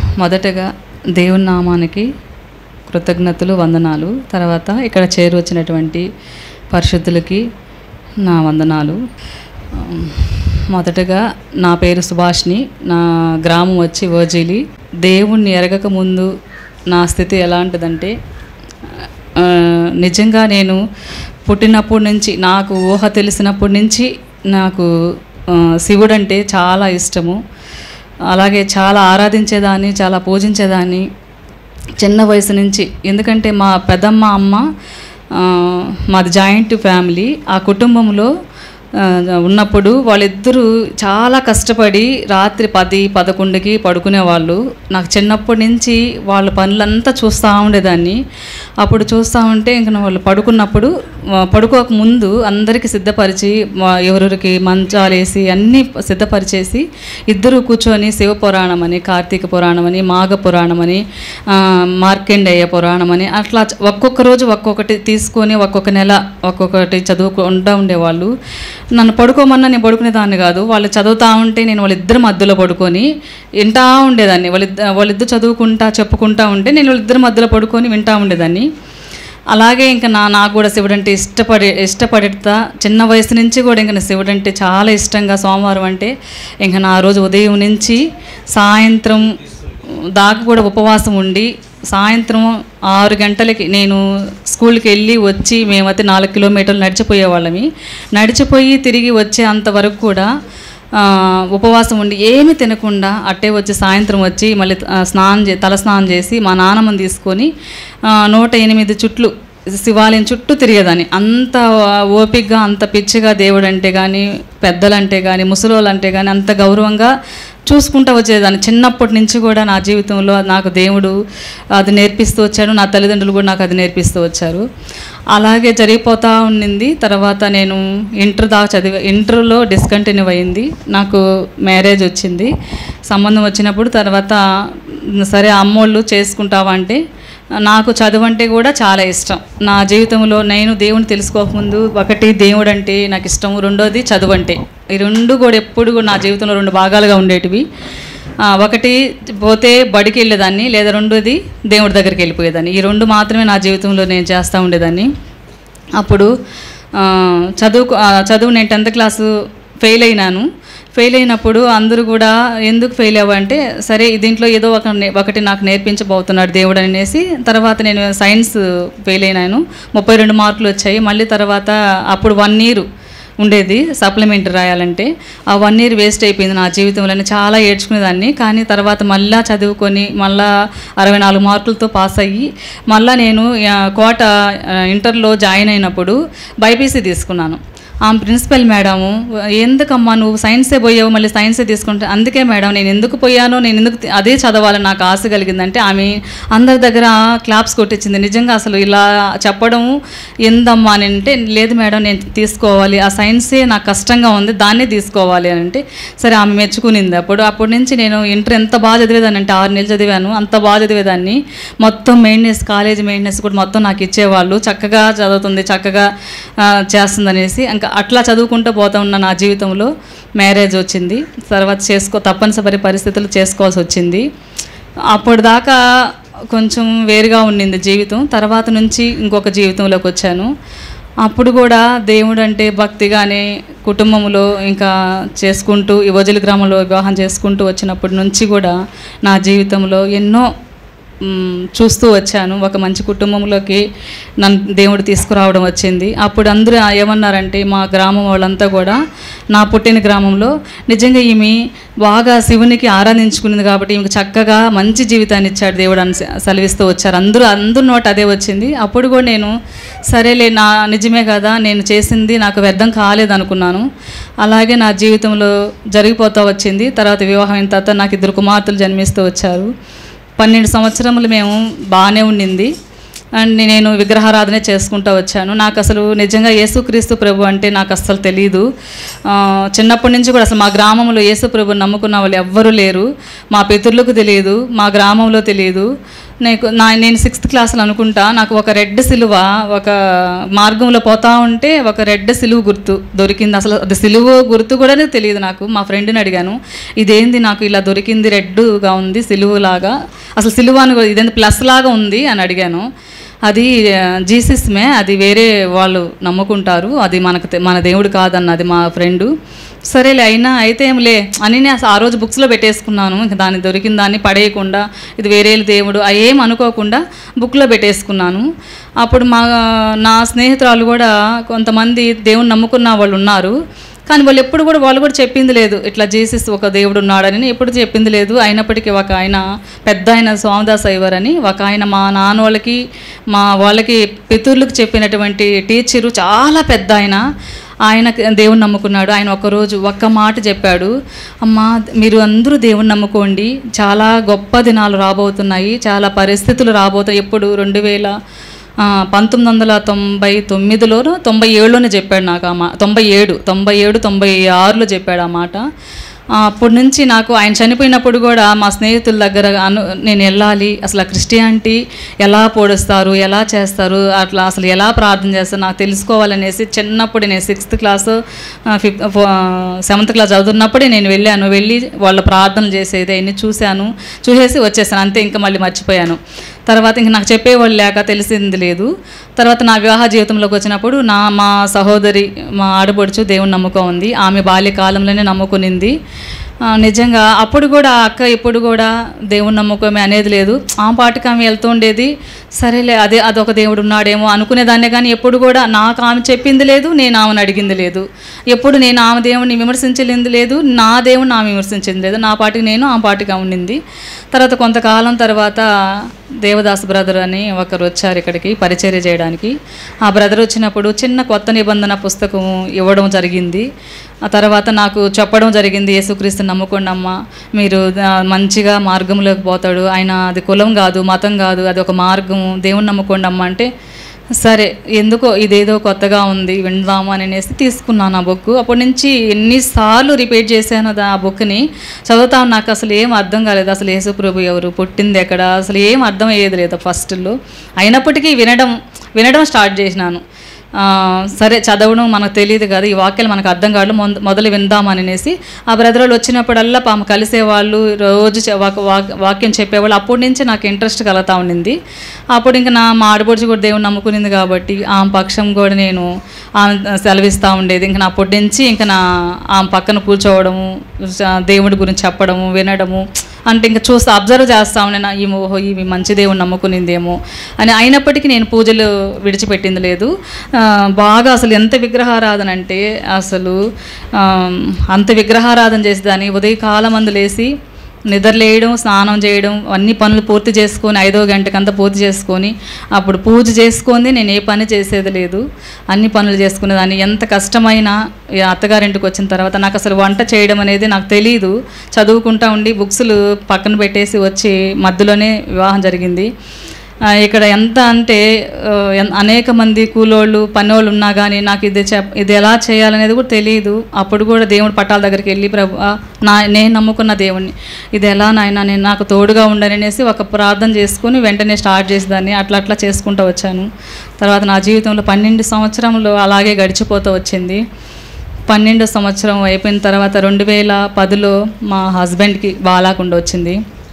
మొదటగా దేవుని నామానికి కృతజ్ఞతలు వందనాలు తర్వాత ఇక్కడ చేరు వచ్చినటువంటి పరిశుద్ధులకి నా వందనాలు ఆ, మొదటగా నా పేరు సుభాష్ని నా గ్రామం వచ్చి ఓజిలి దేవుణ్ణి ఎరగక ముందు నా స్థితి ఎలాంటిదంటే ఆ, నిజంగా నేను పుట్టినప్పటి నుంచి నాకు ఊహ తెలిసినప్పటి నుంచి నాకు ఆ, శివుడు అంటే చాలా ఇష్టము అలాగే చాలా ఆరాధించేదాన్ని చాలా పూజించేదాన్ని చిన్న వయసు నుంచి ఎందుకంటే మా పెద్దమ్మ అమ్మ ఆ, మాది జాయింట్ ఫ్యామిలీ ఆ కుటుంబంలో ఆ, ఉన్నప్పుడు వాళ్ళిద్దరూ చాలా కష్టపడి రాత్రి పది పదకొండుకి పడుకునేవాళ్ళు నాకు చిన్నప్పటి నుంచి వాళ్ళ పనులంతా చూస్తూ ఉండేదాన్ని అప్పుడు చూస్తూ ఉంటే ఇంక నా వాళ్ళు పడుకున్నప్పుడు ఆ, పడుకోక ముందు అందరికీ సిద్ధపరిచి మా ఎవరెవరికి మంచాలు వేసి అన్నీ సిద్ధపరిచేసి ఇద్దరు కూర్చొని శివ పురాణం అని కార్తీక పురాణం అని మాఘ పురాణం అని ఆ, మార్కండేయ పురాణం అని అట్లా చ- ఒక్కొక్క రోజు ఒక్కొక్కటి తీసుకొని ఒక్కొక్క నెల ఒక్కొక్కటి చదువుకుంటూ ఉండేవాళ్ళు నన్ను పడుకోమన్నా నేను పడుకునేదాన్ని కాదు వాళ్ళు చదువుతూ ఉంటే నేను వాళ్ళిద్దరి మధ్యలో పడుకొని వింటా ఉండేదాన్ని వాళ్ళిద్దరు వాళ్ళిద్దరు చదువుకుంటా చెప్పుకుంటా ఉంటే నేను వాళ్ళిద్దరి మధ్యలో పడుకొని వింటా ఉండేదాన్ని అలాగే ఇంకా నా నాకు కూడా శివుడు అంటే ఇష్టపడి ఇష్టపడతా చిన్న వయసు నుంచి కూడా ఇంకా శివుడు అంటే చాలా ఇష్టంగా సోమవారం అంటే ఇంకా నా రోజు ఉదయం నుంచి సాయంత్రం దాకా కూడా ఉపవాసం ఉండి సాయంత్రం ఆరు గంటలకి నేను స్కూల్కి వెళ్ళి వచ్చి మేమైతే నాలుగు కిలోమీటర్లు నడిచిపోయేవాళ్ళమి నడిచిపోయి తిరిగి వచ్చే అంతవరకు కూడా ఆ, ఉపవాసం ఉండి ఏమీ తినకుండా అట్టే వచ్చి సాయంత్రం వచ్చి మళ్ళీ ఆ, స్నానం చే తల స్నానం చేసి మా నాన్నమ్మని తీసుకొని ఆ, నూట ఎనిమిది చుట్లు శివాలయం చుట్టూ తిరిగేదాన్ని అంత ఓపికగా అంత పిచ్చిగా దేవుడు అంటే కానీ పెద్దలంటే కానీ ముసలోళ్ళు అంటే కానీ అంత గౌరవంగా చూసుకుంటూ వచ్చేదాన్ని చిన్నప్పటి నుంచి కూడా నా జీవితంలో నాకు దేవుడు అది నేర్పిస్తూ వచ్చాడు నా తల్లిదండ్రులు కూడా నాకు అది నేర్పిస్తూ వచ్చారు అలాగే జరిగిపోతూ ఉండింది తర్వాత నేను ఇంటర్ దాకా చదివా ఇంటర్లో డిస్కంటిన్యూ అయింది నాకు మ్యారేజ్ వచ్చింది సంబంధం వచ్చినప్పుడు తర్వాత సరే అమ్మోళ్ళు చేసుకుంటావా అంటే నాకు చదువు అంటే కూడా చాలా ఇష్టం నా జీవితంలో నేను దేవుని తెలుసుకోకముందు ఒకటి దేవుడు అంటే నాకు ఇష్టం రెండోది చదువు అంటే ఈ రెండు కూడా ఎప్పుడు కూడా నా జీవితంలో రెండు భాగాలుగా ఉండేటివి ఆ, ఒకటి పోతే బడికి వెళ్ళేదాన్ని లేదా రెండోది దేవుడి దగ్గరికి వెళ్ళిపోయేదాన్ని ఈ రెండు మాత్రమే నా జీవితంలో నేను చేస్తూ ఉండేదాన్ని అప్పుడు ఆ, చదువు ఆ, చదువు నేను టెన్త్ క్లాసు ఫెయిల్ అయినాను ఫెయిల్ అయినప్పుడు అందరూ కూడా ఎందుకు ఫెయిల్ అవ్వంటే సరే దీంట్లో ఏదో ఒక నే- ఒకటి నాకు నేర్పించబోతున్నాడు దేవుడు అనేసి తర్వాత నేను సైన్స్ ఫెయిల్ అయినాను ముప్పై రెండు మార్కులు వచ్చాయి మళ్ళీ తర్వాత అప్పుడు వన్ ఇయర్ ఉండేది సప్లిమెంట్ రాయాలంటే ఆ వన్ ఇయర్ వేస్ట్ అయిపోయింది నా జీవితంలో నేను చాలా ఏడ్చుకునేదాన్ని కానీ తర్వాత మళ్ళా చదువుకొని మళ్ళా అరవై నాలుగు మార్కులతో పాస్ అయ్యి మళ్ళా నేను ఆ, కోట ఆ, ఇంటర్లో జాయిన్ అయినప్పుడు బైపీసీ తీసుకున్నాను ఆ ప్రిన్సిపల్ మేడము ఎందుకమ్మా నువ్వు సైన్సే పోయావు మళ్ళీ సైన్సే తీసుకుంటే అందుకే మేడం నేను ఎందుకు పోయానో నేను ఎందుకు తి- అదే చదవాలని నాకు ఆశ కలిగిందంటే ఆమె అందరి దగ్గర క్లాప్స్ కొట్టించింది నిజంగా అసలు ఇలా చెప్పడం ఎందమ్మా అని అంటే లేదు మేడం నేను తీసుకోవాలి ఆ సైన్సే నాకు కష్టంగా ఉంది దాన్నే తీసుకోవాలి అని అంటే సరే ఆమె మెచ్చుకునింది అప్పుడు అప్పటి నుంచి నేను ఇంటర్ ఎంత బాగా చదివేదాన్ని అంటే ఆరు నెలలు చదివాను అంత బాగా చదివేదాన్ని మొత్తం మెయింటెనెన్స్ కాలేజ్ మెయింటెనెన్స్ కూడా మొత్తం నాకు ఇచ్చేవాళ్ళు చక్కగా చదువుతుంది చక్కగా ఆ, చేస్తుంది అనేసి ఇంకా అట్లా చదువుకుంటూ పోతా ఉన్న నా జీవితంలో మ్యారేజ్ వచ్చింది తర్వాత చేసుకో తప్పనిసరి పరిస్థితులు చేసుకోవాల్సి వచ్చింది అప్పటిదాకా కొంచెం వేరుగా ఉండింది జీవితం తర్వాత నుంచి ఇంకొక జీవితంలోకి వచ్చాను అప్పుడు కూడా దేవుడు అంటే భక్తిగానే కుటుంబంలో ఇంకా చేసుకుంటూ ఈ వజలి గ్రామంలో వివాహం చేసుకుంటూ వచ్చినప్పటి నుంచి కూడా నా జీవితంలో ఎన్నో మ్, చూస్తూ వచ్చాను ఒక మంచి కుటుంబంలోకి నన్ను దేవుడు తీసుకురావడం వచ్చింది అప్పుడు అందరూ ఏమన్నారంటే మా గ్రామం వాళ్ళంతా కూడా నా పుట్టిన గ్రామంలో నిజంగా ఈమె బాగా శివునికి ఆరాధించుకున్నది కాబట్టి ఈమెకు చక్కగా మంచి జీవితాన్ని ఇచ్చాడు దేవుడు అని సె- సెలవిస్తూ వచ్చారు అందరూ అందరి నోట అదే వచ్చింది అప్పుడు కూడా నేను సరేలే నా నిజమే కదా నేను చేసింది నాకు వ్యర్థం కాలేదు అనుకున్నాను అలాగే నా జీవితంలో జరిగిపోతూ వచ్చింది తర్వాత వివాహం అయిన తర్వాత నాకు ఇద్దరు కుమార్తెలు జన్మిస్తూ వచ్చారు పన్నెండు సంవత్సరములు మేము బాగానే ఉండింది అండ్ నేను విగ్రహారాధన చేసుకుంటూ వచ్చాను నాకు అసలు నిజంగా యేసుక్రీస్తు ప్రభు అంటే నాకు అస్సలు తెలియదు ఆ, చిన్నప్పటి నుంచి కూడా అసలు మా గ్రామంలో యేసు ప్రభు నమ్ముకున్న వాళ్ళు ఎవ్వరూ లేరు మా పితరులకు తెలియదు మా గ్రామంలో తెలియదు నాకు నా నేను సిక్స్త్ క్లాస్లో అనుకుంటా నాకు ఒక రెడ్ సిలువ ఒక మార్గంలో పోతా ఉంటే ఒక రెడ్ సిలువ గుర్తు దొరికింది అసలు అది సిలువ గుర్తు కూడా తెలియదు నాకు మా ఫ్రెండ్ని అడిగాను ఇదేంది నాకు ఇలా దొరికింది రెడ్గా ఉంది సిలువ లాగా అసలు సిలువ అని కూడా ఇదేంటి ప్లస్ లాగా ఉంది అని అడిగాను అది జీసస్మే అది వేరే వాళ్ళు నమ్ముకుంటారు అది మనకు తె- మన దేవుడు కాదన్నది మా ఫ్రెండు సరేలే అయినా అయితే ఏం లే అని నేను అసలు ఆ రోజు బుక్స్లో పెట్టేసుకున్నాను ఇంకా దాన్ని దొరికిన దాన్ని పడేయకుండా ఇది వేరే దేవుడు అవి ఏం అనుకోకుండా బుక్లో పెట్టేసుకున్నాను అప్పుడు మా నా స్నేహితురాలు కూడా కొంతమంది దేవుని నమ్ముకున్న వాళ్ళు ఉన్నారు కానీ వాళ్ళు ఎప్పుడు కూడా వాళ్ళు కూడా చెప్పింది లేదు ఇట్లా జీసస్ ఒక దేవుడు ఉన్నాడని ఎప్పుడు చెప్పింది లేదు అయినప్పటికీ ఒక ఆయన పెద్ద ఆయన స్వామిదాస్ అయ్యవారు అని ఒక ఆయన మా నాన్న వాళ్ళకి మా వాళ్ళకి పితృలకు చెప్పినటువంటి టీచరు చాలా పెద్ద ఆయన ఆయన దేవుని నమ్ముకున్నాడు ఆయన ఒకరోజు ఒక్క మాట చెప్పాడు అమ్మా మీరు అందరూ దేవుని నమ్ముకోండి చాలా గొప్ప దినాలు రాబోతున్నాయి చాలా పరిస్థితులు రాబోతాయి ఎప్పుడు రెండు వేల ఆ, పంతొమ్మిది వందల తొంభై తొమ్మిదిలోనో తొంభై ఏడులోనే చెప్పాడు నాకు ఆ మా తొంభై ఏడు తొంభై ఏడు తొంభై ఆరులో చెప్పాడు ఆ మాట ఆ, అప్పటి నుంచి నాకు ఆయన చనిపోయినప్పుడు కూడా మా స్నేహితుల దగ్గర అను నేను వెళ్ళాలి అసలు ఆ క్రిస్టియానిటీ ఎలా పోడుస్తారు ఎలా చేస్తారు అట్లా అసలు ఎలా ప్రార్థన చేస్తారు నాకు తెలుసుకోవాలనేసి చిన్నప్పుడు నేను sixth class fifth seventh class చదువుతున్నప్పుడే నేను వెళ్ళాను వెళ్ళి వాళ్ళ ప్రార్థనలు చేసేది అవన్నీ చూశాను చూసేసి వచ్చేసాను అంతే ఇంకా మళ్ళీ మర్చిపోయాను తర్వాత ఇంక నాకు చెప్పేవాళ్ళు లేక తెలిసింది లేదు తర్వాత నా వివాహ జీవితంలోకి వచ్చినప్పుడు నా మా సహోదరి మా ఆడపడుచు దేవుని నమ్మకం ఉంది ఆమె బాల్యకాలంలోనే నమ్ముకునింది ఆ, నిజంగా అప్పుడు కూడా ఆ అక్క ఇప్పుడు కూడా దేవుని నమ్మకమే అనేది లేదు ఆ పాటికి ఆమె వెళ్తూ ఉండేది సరేలే అదే అదొక దేవుడు ఉన్నాడేమో అనుకునేదాన్నే కానీ ఎప్పుడు కూడా నాకు ఆమె చెప్పింది లేదు నేను ఆమెను అడిగింది లేదు ఎప్పుడు నేను ఆమె దేవుడిని విమర్శించలేదు లేదు నా దేవుడిని ఆమె విమర్శించింది లేదు నా పాటికి నేను ఆ పాటికి ఆమె ఉండింది తర్వాత కొంతకాలం తర్వాత దేవదాస్ బ్రదర్ అని ఒకరు వచ్చారు ఇక్కడికి పరిచర్య చేయడానికి ఆ బ్రదర్ వచ్చినప్పుడు చిన్న కొత్త నిబంధన పుస్తకం ఇవ్వడం జరిగింది ఆ తర్వాత నాకు చెప్పడం జరిగింది యేసుక్రీస్తు నమ్ముకోండి అమ్మ మీరు ఆ, మంచిగా మార్గంలోకి పోతాడు ఆయన అది కులం కాదు మతం కాదు అది ఒక మార్గం దేవుని నమ్ముకోండి అమ్మ అంటే సరే ఎందుకో ఇదేదో కొత్తగా ఉంది విందాము అని అనేసి తీసుకున్నాను ఆ బుక్ అప్పటి నుంచి ఎన్నిసార్లు రిపీట్ చేశాను దా- ఆ బుక్ని చదువుతా నాకు అసలు ఏం అర్థం కాలేదు అసలు యేసు ప్రభు ఎవరు పుట్టింది ఎక్కడ అసలు ఏం అర్థం అయ్యేది లేదు ఫస్ట్లో అయినప్పటికీ వినడం వినడం స్టార్ట్ చేసినాను ఆ, సరే చదవడం మనకు తెలియదు కదా ఈ వాక్యాలు మనకు అర్థం కాదు మొద- మొదలు విందామని అనేసి ఆ బ్రదర్లు వచ్చినప్పుడల్లా పాము కలిసేవాళ్ళు రోజు చె- వాక్- వాక్- వాక్యం చెప్పేవాళ్ళు అప్పటి నుంచి నాకు ఇంట్రెస్ట్ కలుగుతా ఉండింది అప్పుడు ఇంకా నా మా ఆడపడుచు కూడా దేవుని నమ్ముకునింది కాబట్టి ఆమె పక్షం కూడా నేను ఆమె సెలవిస్తూ ఉండేది ఇంకా నా అప్పటి నుంచి ఇంకా నా ఆమె పక్కన కూర్చోవడము స- దేవుడి గురించి చెప్పడము వినడము అంటే ఇంకా చూస్తా అబ్జర్వ్ చేస్తా ఉండే నా ఈమె ఓహో ఈమె మంచి దేవుని నమ్ముకునిందేమో అని అయినప్పటికీ నేను పూజలు విడిచిపెట్టింది లేదు ఆ, బాగా అసలు ఎంత విగ్రహారాధన అంటే అసలు ఆ, అంత విగ్రహారాధన చేసేదాన్ని ఉదయకాలం అందు లేసి నిద్రలేయడం స్నానం చేయడం అన్ని పనులు పూర్తి చేసుకొని ఐదో గంటకంతా పూర్తి చేసుకొని అప్పుడు పూజ చేసుకొని నేను ఏ పని చేసేది లేదు అన్ని పనులు చేసుకునేదాన్ని ఎంత కష్టమైనా ఈ అత్తగారింటికి వచ్చిన తర్వాత నాకు అసలు వంట చేయడం అనేది నాకు తెలియదు చదువుకుంటా ఉండి బుక్స్లు పక్కన పెట్టేసి వచ్చి మధ్యలోనే వివాహం జరిగింది ఆ, ఇక్కడ ఎంత అంటే ఆ, ఎన్- అనేక మంది కూలోళ్ళు పనోళ్ళు ఉన్నా కానీ నాకు ఇది చెప్ ఇది ఎలా చేయాలనేది కూడా తెలియదు అప్పుడు కూడా దేవుడి పట్టాల దగ్గరికి వెళ్ళి ప్రభు ఆ, నా నేను నమ్ముకున్న దేవుణ్ణి ఇది ఎలా నాయన నేను నాకు తోడుగా ఉండని అనేసి ఒక ప్రార్థన చేసుకుని వెంటనే స్టార్ట్ చేసేదాన్ని అట్లా అట్లా చేసుకుంటూ వచ్చాను తర్వాత నా జీవితంలో పన్నెండు సంవత్సరంలో అలాగే గడిచిపోతూ వచ్చింది పన్నెండు సంవత్సరం అయిపోయిన తర్వాత రెండు వేల పదిలో మా హస్బెండ్కి బాలాకుండా వచ్చింది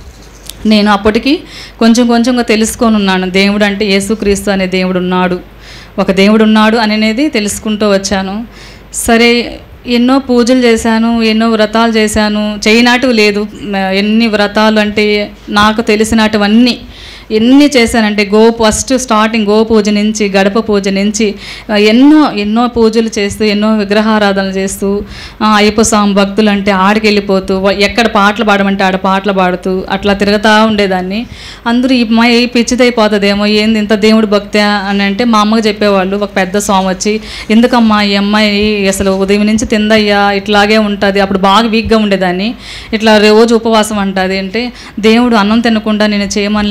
నేను అప్పటికి కొంచెం కొంచెంగా తెలుసుకొని ఉన్నాను దేవుడు అంటే యేసుక్రీస్తు అనే దేవుడు ఉన్నాడు ఒక దేవుడు ఉన్నాడు అనేది తెలుసుకుంటూ వచ్చాను సరే ఎన్నో పూజలు చేశాను ఎన్నో వ్రతాలు చేశాను చేయనాటు లేదు మ- ఎన్ని వ్రతాలు అంటే నాకు తెలిసినటువన్నీ ఎన్ని చేశానంటే గో ఫస్ట్ స్టార్టింగ్ గో పూజ నుంచి గడప పూజ నుంచి ఆ, ఎన్నో ఎన్నో పూజలు చేస్తూ ఎన్నో విగ్రహారాధనలు చేస్తూ ఆ, అయ్యప్ప స్వామి భక్తులు అంటే ఆడికి వెళ్ళిపోతూ వ- ఎక్కడ పాటలు పాడమంటే ఆడ పాటలు పాడుతూ అట్లా తిరుగుతూ ఉండేదాన్ని అందరూ ఈ అమ్మాయి పిచ్చిదైపోతుందేమో ఏంది ఇంత దేవుడు భక్తి అని అంటే మా అమ్మకి చెప్పేవాళ్ళు ఒక పెద్ద స్వామి వచ్చి ఎందుకమ్మా ఈ అమ్మాయి అసలు ఉదయం నుంచి తిందయ్యా ఇట్లాగే ఉంటుంది అప్పుడు బాగా వీక్గా ఉండేదాన్ని ఇట్లా రోజు ఉపవాసం అంటుంది అంటే దేవుడు అన్నం తినకుండా నేను చేయమనలేదమ్మా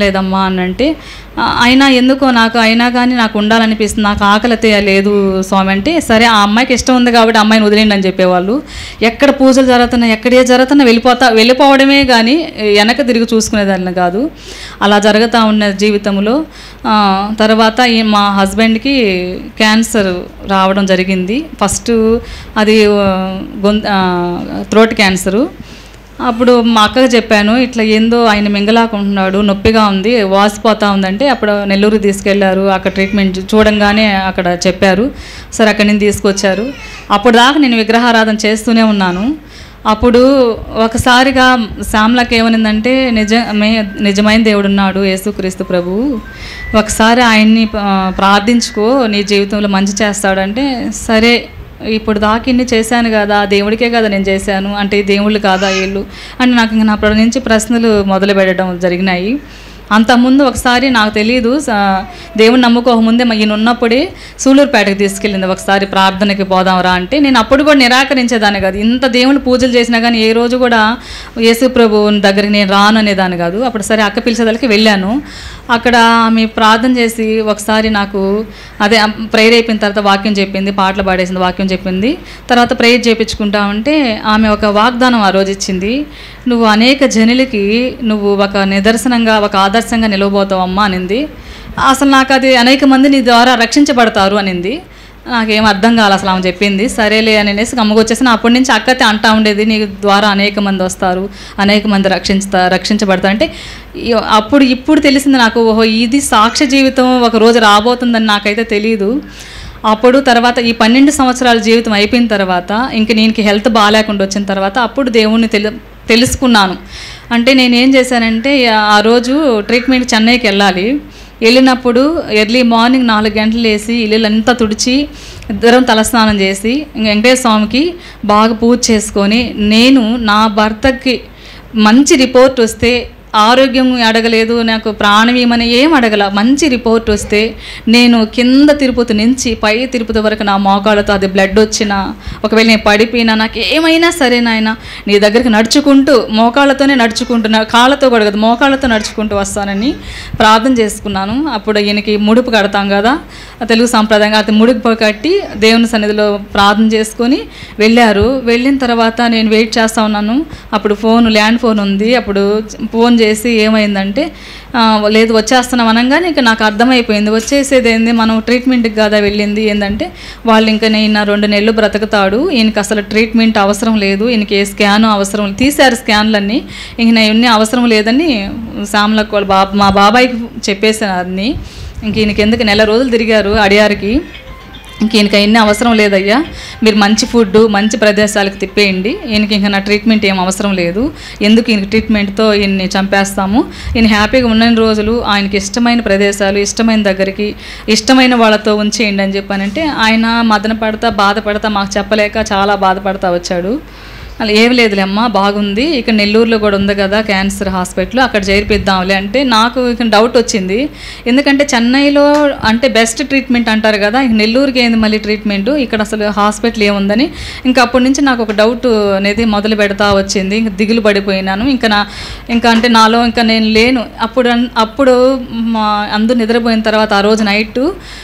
అని అంటే "ఆ, అయినా ఎందుకో నాకు అయినా కానీ నాకు ఉండాలనిపిస్తుంది నాకు ఆకలితే లేదు స్వామి అంటే సరే ఆ అమ్మాయికి ఇష్టం ఉంది కాబట్టి ఆ అమ్మాయిని వదిలేండి అని చెప్పేవాళ్ళు ఎక్కడ పూజలు జరుగుతున్నా ఎక్కడ ఏ జరుగుతున్నా వెళ్ళిపోతా వెళ్ళిపోవడమే కానీ వెనక తిరిగి చూసుకునేదాన్ని కాదు అలా జరుగుతూ ఉన్న జీవితంలో ఆ, తర్వాత ఈ మా హస్బెండ్కి క్యాన్సర్ రావడం జరిగింది ఫస్ట్ అది గొంత థ్రోట్ క్యాన్సరు అప్పుడు మా అక్కకి చెప్పాను ఇట్లా ఏందో ఆయన మింగలాకుంటున్నాడు నొప్పిగా ఉంది వాసిపోతా ఉందంటే అప్పుడు నెల్లూరు తీసుకెళ్లారు అక్కడ ట్రీట్మెంట్ చూడంగానే అక్కడ చెప్పారు సరే అక్కడి నుంచి తీసుకొచ్చారు అప్పుడు దాకా నేను విగ్రహారాధన చేస్తూనే ఉన్నాను అప్పుడు ఒకసారిగా శ్యామ్లకి ఏమనిందంటే నిజ మే నిజమైన దేవుడు ఉన్నాడు యేసుక్రీస్తు ప్రభువు ఒకసారి ఆయన్ని ఆ, ప్రార్థించుకో నీ జీవితంలో మంచి చేస్తాడంటే సరే ఇప్పుడు దాకా ఇన్ని చేశాను కదా దేవుడికే కదా నేను చేశాను అంటే దేవుళ్ళు కాదా వీళ్ళు అని నాకు ఇంక నా ప్రతి నుంచి ప్రశ్నలు మొదలు పెట్టడం జరిగినాయి అంతకుముందు ఒకసారి నాకు తెలియదు స- దేవుని నమ్ముకోక ముందే మా ఈయన ఉన్నప్పుడే సూలూరుపేటకు తీసుకెళ్ళింది ఒకసారి ప్రార్థనకి పోదాంరా అంటే నేను అప్పుడు కూడా నిరాకరించేదాన్ని కాదు ఇంత దేవుని పూజలు చేసినా కానీ ఏ రోజు కూడా యేసు ప్రభు దగ్గరికి నేను రాను అనేదాన్ని కాదు అప్పుడు సరే అక్క పిలిచేదానికి వెళ్ళాను అక్కడ ఆమె ప్రార్థన చేసి ఒకసారి నాకు అదే ప్రేయర్ అయిపోయిన తర్వాత వాక్యం చెప్పింది పాటలు పాడేసింది వాక్యం చెప్పింది తర్వాత ప్రేయర్ చేయించుకుంటా ఉంటే ఆమె ఒక వాగ్దానం ఆ రోజు ఇచ్చింది నువ్వు అనేక జనులకి నువ్వు ఒక నిదర్శనంగా ఒక ఆదర్శంగా నిలవబోతావమ్మా అనింది అసలు నాకు అది అనేక మంది నీ ద్వారా రక్షించబడతారు అనింది నాకేం అర్థం కాదు అసలు ఆమె చెప్పింది సరేలే అని అనేసి గమ్మకొచ్చేసి అప్పటి నుంచి అక్కతే అంటా ఉండేది నీ ద్వారా అనేక మంది వస్తారు అనేక మంది రక్షించుతా రక్షించబడతారు అంటే ఈ- అప్పుడు ఇప్పుడు తెలిసింది నాకు ఓహో ఇది సాక్ష్య జీవితం ఒక రోజు రాబోతుందని నాకైతే తెలియదు అప్పుడు తర్వాత ఈ పన్నెండు సంవత్సరాల జీవితం అయిపోయిన తర్వాత ఇంక నేను హెల్త్ బాగాలేకుండా వచ్చిన తర్వాత అప్పుడు దేవుణ్ణి తెలు తెలుసుకున్నాను అంటే నేను ఏం చేశానంటే ఆ రోజు ట్రీట్మెంట్ చెన్నైకి వెళ్ళాలి వెళ్ళినప్పుడు ఎర్లీ మార్నింగ్ నాలుగు గంటలు వేసి ఇల్లులంతా తుడిచి ఇద్దరం తలస్నానం చేసి ఇంక వెంకటేశ్వర స్వామికి బాగా పూజ చేసుకొని నేను నా భర్తకి మంచి రిపోర్ట్ వస్తే ఆరోగ్యం అడగలేదు నాకు ప్రాణం ఏమని ఏం అడగల మంచి రిపోర్ట్ వస్తే నేను కింద తిరుపతి నుంచి పై తిరుపతి వరకు నా మోకాళ్ళతో అది బ్లడ్ వచ్చినా ఒకవేళ నేను పడిపోయినా నాకు ఏమైనా సరే నాయన నీ దగ్గరికి నడుచుకుంటూ మోకాళ్ళతోనే నడుచుకుంటూ నా కాళ్ళతో కూడా కదా మోకాళ్ళతో నడుచుకుంటూ వస్తానని ప్రార్థన చేసుకున్నాను అప్పుడు ఈయనకి ముడుపు కడతాం కదా ఆ తెలుగు సాంప్రదాయంగా అది ముడుపు కట్టి దేవుని సన్నిధిలో ప్రార్థన చేసుకొని వెళ్ళారు వెళ్ళిన తర్వాత నేను వెయిట్ చేస్తా ఉన్నాను అప్పుడు ఫోన్ ల్యాండ్ ఫోన్ ఉంది అప్పుడు ఫోన్ చేసి ఏమైందంటే "ఆ, లేదు వచ్చేస్తున్నాం అనగానే ఇక నాకు అర్థమైపోయింది వచ్చేసేది ఏంది మనం ట్రీట్మెంట్కి కదా వెళ్ళింది ఏంటంటే వాళ్ళు ఇంకా నేను రెండు నెలలు బ్రతుకుతాడు ఈయనకి అసలు ట్రీట్మెంట్ అవసరం లేదు ఈయనకి ఏ స్కాన్ అవసరం తీశారు స్కాన్లన్నీ ఇంక నేను ఇవన్నీ అవసరం లేదని శ్యామలకు వాళ్ళ బాబా మా బాబాయ్కి చెప్పేసాను అన్ని ఇంక ఈయనకి ఎందుకు నెల రోజులు తిరిగారు అడియారికి ఇంక ఈయనకి ఎన్ని అవసరం లేదయ్యా మీరు మంచి ఫుడ్ మంచి ప్రదేశాలకు తిప్పేయండి ఈయనకి ఇంకా నా ట్రీట్మెంట్ ఏం అవసరం లేదు ఎందుకు ఈయనకి ట్రీట్మెంట్తో ఈయన్ని చంపేస్తాము ఈయన హ్యాపీగా ఉన్న రోజులు ఆయనకి ఇష్టమైన ప్రదేశాలు ఇష్టమైన దగ్గరికి ఇష్టమైన వాళ్ళతో ఉంచేయండి అని చెప్పానంటే ఆయన మదన పడతా బాధపడతా మాకు చెప్పలేక చాలా బాధపడతా వచ్చాడు అలా ఏం లేదులే అమ్మా బాగుంది ఇక్కడ నెల్లూరులో కూడా ఉంది కదా క్యాన్సర్ హాస్పిటల్ అక్కడ చేర్పిద్దాంలే అంటే నాకు ఇక డౌట్ వచ్చింది ఎందుకంటే చెన్నైలో అంటే బెస్ట్ ట్రీట్మెంట్ అంటారు కదా ఇంక నెల్లూరుకి ఏంది మళ్ళీ ట్రీట్మెంట్ ఇక్కడ అసలు హాస్పిటల్ ఏముందని ఇంకా అప్పటి నుంచి నాకు ఒక డౌట్ అనేది మొదలు పెడతా వచ్చింది ఇంక దిగులు పడిపోయినాను ఇంకా నా ఇంకా అంటే నాలో ఇంకా నేను లేను అప్పుడు అన్- అప్పుడు మా అందరూ నిద్రపోయిన తర్వాత ఆ రోజు నైట్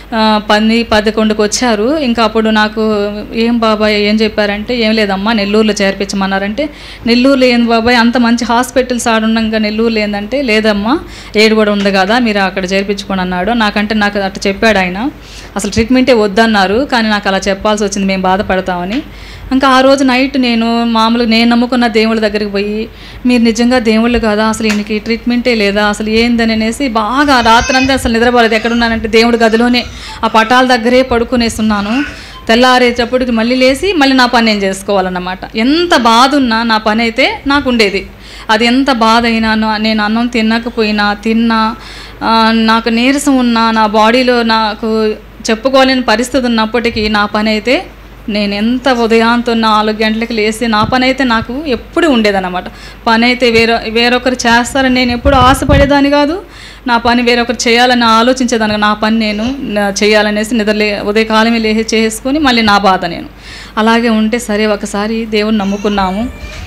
పది పదకొండుకి వచ్చారు ఇంకా అప్పుడు నాకు ఏం బాబాయ్ ఏం చెప్పారంటే ఏం లేదమ్మా నెల్లూరులో చేర్పించమన్నారంటే నెల్లూరులో ఏంది బాబాయ్ అంత మంచి హాస్పిటల్స్ ఆడుండగా నెల్లూరులో ఏందంటే లేదమ్మా ఏడు కూడా ఉంది కదా మీరు అక్కడ చేర్పించుకోండి అన్నాడు నాకంటే నాకు అట్లా చెప్పాడు ఆయన అసలు ట్రీట్మెంటే వద్దన్నారు కానీ నాకు అలా చెప్పాల్సి వచ్చింది మేము బాధపడతామని ఇంకా ఆ రోజు నైట్ నేను మామూలుగా నేను నమ్ముకున్న దేవుళ్ళ దగ్గరికి పోయి మీరు నిజంగా దేవుళ్ళు కదా అసలు ఈయనకి ట్రీట్మెంటే లేదా అసలు ఏందని అనేసి బాగా రాత్రంతా అసలు నిద్రపోలేదు ఎక్కడున్నానంటే దేవుడి గదిలోనే ఆ పటాల దగ్గరే పడుకునేస్తున్నాను తెల్లారేటప్పటికి మళ్ళీ లేచి మళ్ళీ నా పని నేను చేసుకోవాలన్నమాట ఎంత బాధ ఉన్నా నా పని అయితే నాకు ఉండేది అది ఎంత బాధ అయినా నా- నేను అన్నం తినకపోయినా తిన్నా ఆ, నాకు నీరసం ఉన్నా నా బాడీలో నాకు చెప్పుకోలేని పరిస్థితి ఉన్నప్పటికీ నా పని అయితే నేను ఎంత ఉదయాంతో నాలుగు గంటలకు లేసి నా పని అయితే నాకు ఎప్పుడు ఉండేదన్నమాట పని అయితే వేరే వేరొకరు చేస్తారని నేను ఎప్పుడు ఆశపడేదాన్ని కాదు నా పని వేరొకరు చేయాలని ఆలోచించేదాన్ని కాదు. నా పని నేను నా- చేయాలనేసి నిద్రలే ఉదయకాలమే లేచి చేసుకొని మళ్ళీ నా బాధ నేను అలాగే ఉంటే సరే ఒకసారి దేవుని నమ్ముకున్నాము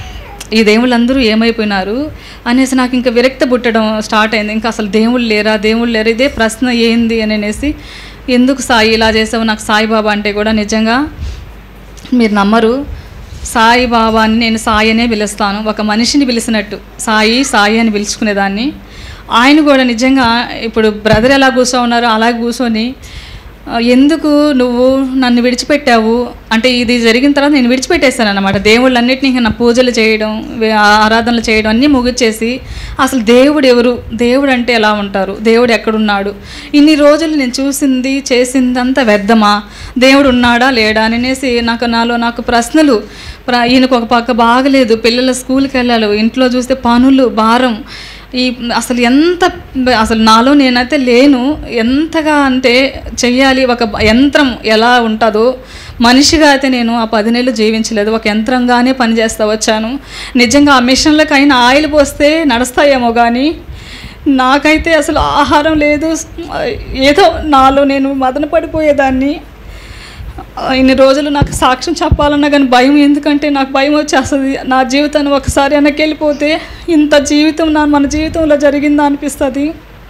ఈ దేవుళ్ళందరూ ఏమైపోయినారు అనేసి నాకు ఇంకా విరక్తి పుట్టడం స్టార్ట్ అయింది ఇంకా అసలు దేవుళ్ళు లేరా దేవుళ్ళు లేరా ఇదే ప్రశ్న ఏంది అని అనేసి ఎందుకు సాయి ఇలా చేసావు నాకు సాయిబాబా అంటే కూడా నిజంగా మీరు నమ్మరు సాయి బాబాని నేను సాయి అనే పిలుస్తాను ఒక మనిషిని పిలిచినట్టు సాయి సాయి అని పిలుచుకునేదాన్ని ఆయన కూడా నిజంగా ఇప్పుడు బ్రదర్ ఎలా కూర్చో ఉన్నారో అలా కూర్చొని ఆ, ఎందుకు నువ్వు నన్ను విడిచిపెట్టావు అంటే ఇది జరిగిన తర్వాత నేను విడిచిపెట్టేస్తాను అనమాట దేవుళ్ళన్నిటిని ఇంకా నా పూజలు చేయడం వే- ఆరాధనలు చేయడం అన్నీ ముగిచ్చేసి అసలు దేవుడు ఎవరు దేవుడు అంటే ఎలా ఉంటారు దేవుడు ఎక్కడున్నాడు ఇన్ని రోజులు నేను చూసింది చేసింది అంతా వ్యర్థమా దేవుడు ఉన్నాడా లేడా అనేసి నాకు నాలో నాకు ప్రశ్నలు ప్ర- ఈయనకు ఒక పక్క బాగలేదు పిల్లల స్కూల్కి వెళ్ళాలి ఇంట్లో చూస్తే పనులు భారం ఈ అసలు ఎంత అసలు నాలో నేనైతే లేను ఎంతగా అంటే చెయ్యాలి ఒక యంత్రం ఎలా ఉంటుందో మనిషిగా అయితే నేను ఆ పది నెలలు జీవించలేదు ఒక యంత్రంగానే పనిచేస్తా వచ్చాను నిజంగా ఆ మిషన్లకు అయినా ఆయిల్ పోస్తే నడుస్తాయేమో కానీ నాకైతే అసలు ఆహారం లేదు ఏదో నాలో నేను మదన పడిపోయేదాన్ని ఇన్ని రోజులు నాకు సాక్ష్యం చెప్పాలన్నా కానీ భయం ఎందుకంటే నాకు భయం వచ్చేస్తుంది నా జీవితాన్ని ఒకసారి వెనక్కి వెళ్ళిపోతే ఇంత జీవితం నా మన జీవితంలో జరిగిందా అనిపిస్తుంది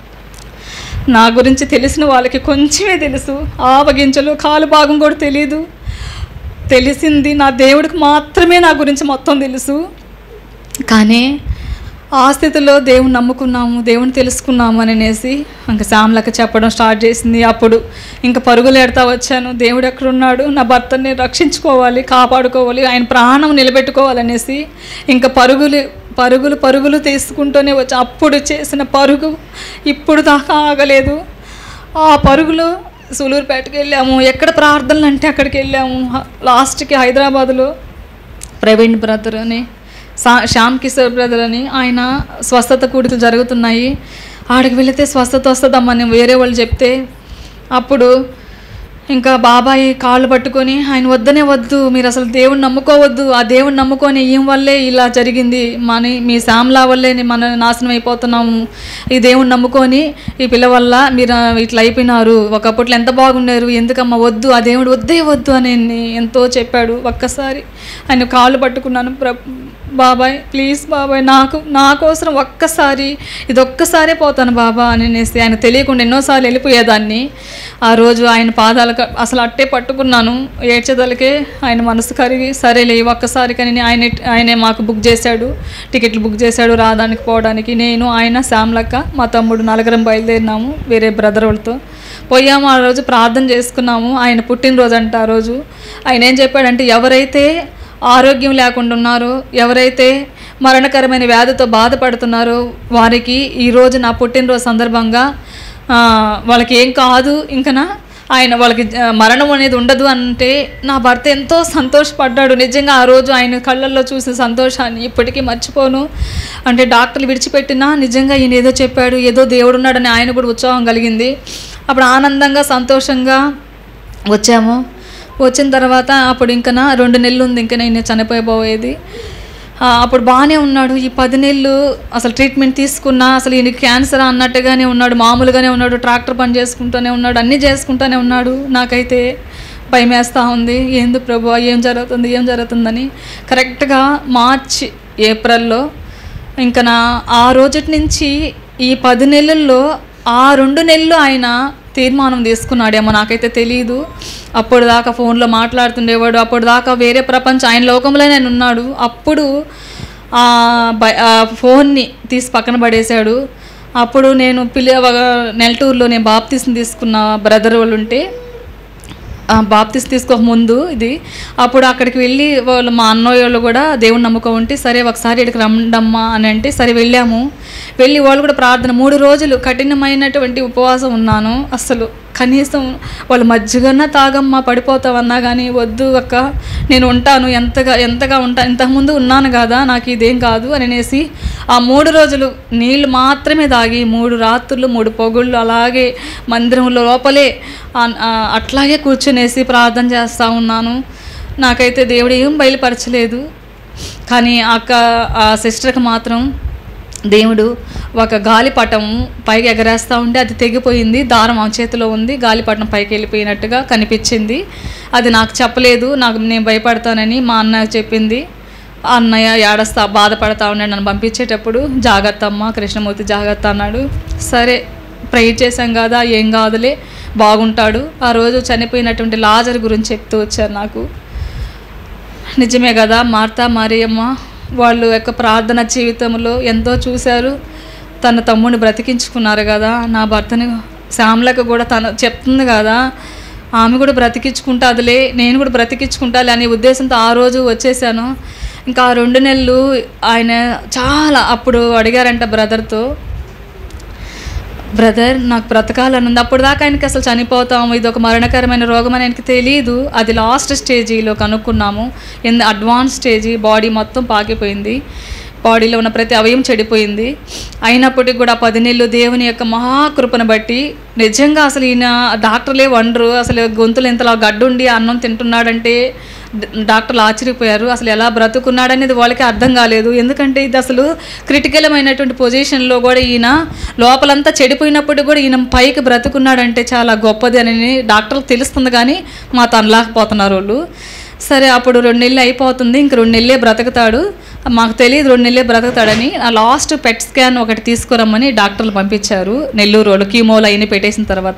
నా గురించి తెలిసిన వాళ్ళకి కొంచెమే తెలుసు ఆవగించలు కాలు భాగం కూడా తెలియదు తెలిసింది నా దేవుడికి మాత్రమే నా గురించి మొత్తం తెలుసు కానీ ఆ స్థితిలో దేవుని నమ్ముకున్నాము దేవుని తెలుసుకున్నాము అని అనేసి ఇంకా శామ్లకి చెప్పడం స్టార్ట్ చేసింది అప్పుడు ఇంకా పరుగులు ఎడతా వచ్చాను దేవుడు ఎక్కడున్నాడు నా భర్తని రక్షించుకోవాలి కాపాడుకోవాలి ఆయన ప్రాణం నిలబెట్టుకోవాలనేసి ఇంకా పరుగులు పరుగులు పరుగులు తీసుకుంటూనే వచ్చి అప్పుడు చేసిన పరుగు ఇప్పుడు దాకా ఆగలేదు ఆ పరుగులో సులూరుపేటకి వెళ్ళాము ఎక్కడ ప్రార్థనలు అంటే అక్కడికి వెళ్ళాము లాస్ట్కి హైదరాబాద్లో ప్రవీణ్ బ్రదర్ అని సా శ్యామ్ కిషోర్ బ్రదర్ అని ఆయన స్వస్థత కూడికలు జరుగుతున్నాయి ఆడికి వెళితే స్వస్థత వస్తుందమ్మని వేరే వాళ్ళు చెప్తే అప్పుడు ఇంకా బాబాయ్ కాళ్ళు పట్టుకొని ఆయన వద్దనే వద్దు మీరు అసలు దేవుణ్ణి నమ్ముకోవద్దు ఆ దేవుణ్ణి నమ్ముకొని ఈయన వల్లే ఇలా జరిగింది మన మీ శామ్లా వల్లే మన నాశనం అయిపోతున్నాము ఈ దేవుణ్ణి నమ్ముకొని ఈ పిల్ల వల్ల మీరు ఇట్లా అయిపోయినారు ఒకప్పట్లో ఎంత బాగున్నారు ఎందుకమ్మా వద్దు ఆ దేవుడు వద్దే వద్దు అని ఎంతో చెప్పాడు ఒక్కసారి ఆయన కాళ్ళు పట్టుకున్నాను ప్ర బాబాయ్ ప్లీజ్ బాబాయ్ నాకు నా కోసం ఒక్కసారి ఇది ఒక్కసారే పోతాను బాబా అని అనేసి ఆయన తెలియకుండా ఎన్నోసార్లు వెళ్ళిపోయేదాన్ని ఆ రోజు ఆయన పాదాల అసలు అట్టే పట్టుకున్నాను ఏడ్చేదలకే ఆయన మనసు కరిగి సరేలే ఈ ఒక్కసారి కానీ ఆయన ఆయనే మాకు బుక్ చేశాడు టికెట్లు బుక్ చేశాడు రావడానికి పోవడానికి నేను ఆయన శ్యామ్లక్క మా తమ్ముడు నలుగురం బయలుదేరినాము వేరే బ్రదర్ వాళ్ళతో పోయాము ఆ రోజు ప్రార్థన చేసుకున్నాము ఆయన పుట్టినరోజు అంట ఆ రోజు ఆయన ఏం చెప్పాడంటే ఎవరైతే ఆరోగ్యం లేకుండా ఉన్నారో ఎవరైతే మరణకరమైన వ్యాధితో బాధపడుతున్నారో వారికి ఈరోజు నా పుట్టినరోజు సందర్భంగా ఆ, వాళ్ళకి ఏం కాదు ఇంకనా ఆయన వాళ్ళకి ఆ, మరణం అనేది ఉండదు అంటే నా భర్త ఎంతో సంతోషపడ్డాడు నిజంగా ఆ రోజు ఆయన కళ్ళల్లో చూసిన సంతోషాన్ని ఇప్పటికీ మర్చిపోను అంటే డాక్టర్లు విడిచిపెట్టినా నిజంగా ఈయన ఏదో చెప్పాడు ఏదో దేవుడు ఉన్నాడని ఆయన కూడా ఉత్సాహం కలిగింది అప్పుడు ఆనందంగా సంతోషంగా వచ్చాము వచ్చిన తర్వాత అప్పుడు ఇంకా నా రెండు నెలలు ఉంది ఇంకా నేను చనిపోయబోయేది ఆ, అప్పుడు బాగానే ఉన్నాడు ఈ పది నెలలు అసలు ట్రీట్మెంట్ తీసుకున్నా అసలు ఈయన క్యాన్సర్ అన్నట్టుగానే ఉన్నాడు మామూలుగానే ఉన్నాడు ట్రాక్టర్ పని చేసుకుంటూనే ఉన్నాడు అన్నీ చేసుకుంటూనే ఉన్నాడు నాకైతే భయం వేస్తూ ఉంది ఏంది ప్రభు ఏం జరుగుతుంది ఏం జరుగుతుందని కరెక్ట్గా మార్చి ఏప్రిల్లో ఇంకా నా ఆ రోజటి నుంచి ఈ పది నెలల్లో ఆ రెండు నెలలు ఆయన తీర్మానం తీసుకున్నాడేమో నాకైతే తెలియదు అప్పుడు దాకా ఫోన్లో మాట్లాడుతుండేవాడు అప్పుడు దాకా వేరే ప్రపంచం ఆయన లోకంలోనే ఆయన ఉన్నాడు అప్పుడు ఆ బ- ఆ ఫోన్ని తీసి పక్కన పడేశాడు అప్పుడు నేను పిల్ల నెలటూరులో నేను బాప్తీస్ని తీసుకున్న బ్రదర్ వాళ్ళు ఉంటే ఆ, బాప్తిస్ తీసుకోక ముందు ఇది అప్పుడు అక్కడికి వెళ్ళి వాళ్ళు మా అన్నయ్య వాళ్ళు కూడా దేవుని నమ్మకం ఉంటే సరే ఒకసారి ఇక్కడికి రమ్మడమ్మా అని అంటే సరే వెళ్ళాము వెళ్ళి వాళ్ళు కూడా ప్రార్థన మూడు రోజులు కఠినమైనటువంటి ఉపవాసం ఉన్నాను అసలు కనీసం వాళ్ళు మజ్జిగన్నా తాగమ్మా పడిపోతావన్నా కానీ వద్దు అక్క నేను ఉంటాను ఎంతగా ఎంతగా ఉంటా ఇంతకుముందు ఉన్నాను కదా నాకు ఇదేం కాదు అని అనేసి ఆ మూడు రోజులు నీళ్ళు మాత్రమే తాగి మూడు రాత్రులు మూడు పొగుళ్ళు అలాగే మందిరం లోపలే ఆ- ఆ అట్లాగే కూర్చునేసి ప్రార్థన చేస్తూ ఉన్నాను నాకైతే దేవుడు ఏం బయలుపరచలేదు కానీ అక్క ఆ సిస్టర్కి మాత్రం దేవుడు ఒక గాలిపటం పైకి ఎగరేస్తూ ఉంటే అది తెగిపోయింది దారం ఆమె చేతిలో ఉంది గాలిపటం పైకి వెళ్ళిపోయినట్టుగా కనిపించింది అది నాకు చెప్పలేదు నాకు నేను భయపడతానని మా అన్న చెప్పింది అన్నయ్య ఏడస్తా బాధపడతా ఉన్నాడు నన్ను పంపించేటప్పుడు జాగ్రత్త అమ్మ కృష్ణమూర్తి జాగ్రత్త అన్నాడు సరే ప్రేయర్ చేశాం కదా ఏం కాదులే బాగుంటాడు ఆ రోజు చనిపోయినటువంటి లాజర్ గురించి చెప్తూ వచ్చారు నాకు నిజమే కదా మార్తా మరియమ్మ వాళ్ళు యొక్క ప్రార్థన జీవితంలో ఎంతో చూశారు తన తమ్ముడిని బ్రతికించుకున్నారు కదా నా భర్తని శ్యామలకు కూడా తను చెప్తుంది కదా ఆమె కూడా బ్రతికించుకుంటాదిలే నేను కూడా బ్రతికించుకుంటాలే అనే ఉద్దేశంతో ఆ రోజు వచ్చేసాను ఇంకా ఆ రెండు నెలలు ఆయన చాలా అప్పుడు అడిగారంట బ్రదర్తో బ్రదర్ నాకు బ్రతకాలని ఉంది అప్పుడు దాకా ఆయనకి అసలు చనిపోతాం ఇది ఒక మరణకరమైన రోగం అని ఆయనకి తెలియదు అది లాస్ట్ స్టేజీలో కనుక్కున్నాము ఎంత అడ్వాన్స్ స్టేజీ బాడీ మొత్తం పాకిపోయింది బాడీలో ఉన్న ప్రతి అవయం చెడిపోయింది అయినప్పటికీ కూడా ఆ పది నెలలు దేవుని యొక్క మహాకృపను బట్టి నిజంగా అసలు ఈయన డాక్టర్లే వండరు అసలు గొంతులు ఇంతలా గడ్డుండి అన్నం తింటున్నాడంటే డ- డాక్టర్లు ఆశ్చర్యపోయారు అసలు ఎలా బ్రతుకున్నాడనేది వాళ్ళకి అర్థం కాలేదు ఎందుకంటే ఇది అసలు క్రిటికలమైనటువంటి పొజిషన్లో కూడా ఈయన లోపలంతా చెడిపోయినప్పుడు కూడా ఈయన పైకి బ్రతుకున్నాడంటే చాలా గొప్పది అని డాక్టర్లకు తెలుస్తుంది కానీ మా తనలాకపోతున్నారు వాళ్ళు సరే అప్పుడు రెండు నెలలు అయిపోతుంది ఇంక రెండు నెలలే బ్రతుకుతాడు మాకు తెలియదు రెండు నెలలే బ్రతుకుతాడని ఆ లాస్ట్ పెట్ స్కాన్ ఒకటి తీసుకురమ్మని డాక్టర్లు పంపించారు నెల్లూరు వాళ్ళు కీమోలు అయిన పెట్టేసిన తర్వాత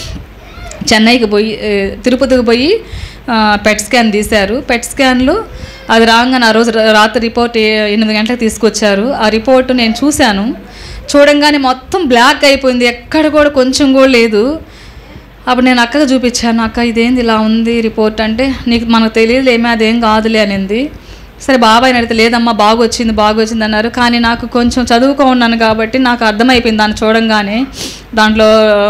చెన్నైకి పోయి ఏ, తిరుపతికి పోయి ఆ, పెట్ స్కాన్ తీశారు పెట్ స్కాన్లో అది రాగానే ఆ రోజు రా- రాత్రి రిపోర్ట్ ఏ- ఎనిమిది గంటలకు తీసుకొచ్చారు ఆ రిపోర్ట్ నేను చూశాను చూడంగానే మొత్తం బ్లాక్ అయిపోయింది ఎక్కడ కూడా కొంచెం కూడా లేదు అప్పుడు నేను అక్కకు చూపించాను అక్క ఇదేంది ఇలా ఉంది రిపోర్ట్ అంటే నీకు మనకు తెలియదు ఏమీ అదేం కాదులే అనింది సరే బాబాయ్ అడిగితే లేదమ్మా బాగా వచ్చింది బాగా వచ్చింది అన్నారు కానీ నాకు కొంచెం చదువుకో ఉన్నాను కాబట్టి నాకు అర్థమైపోయింది దాన్ని చూడంగానే దాంట్లో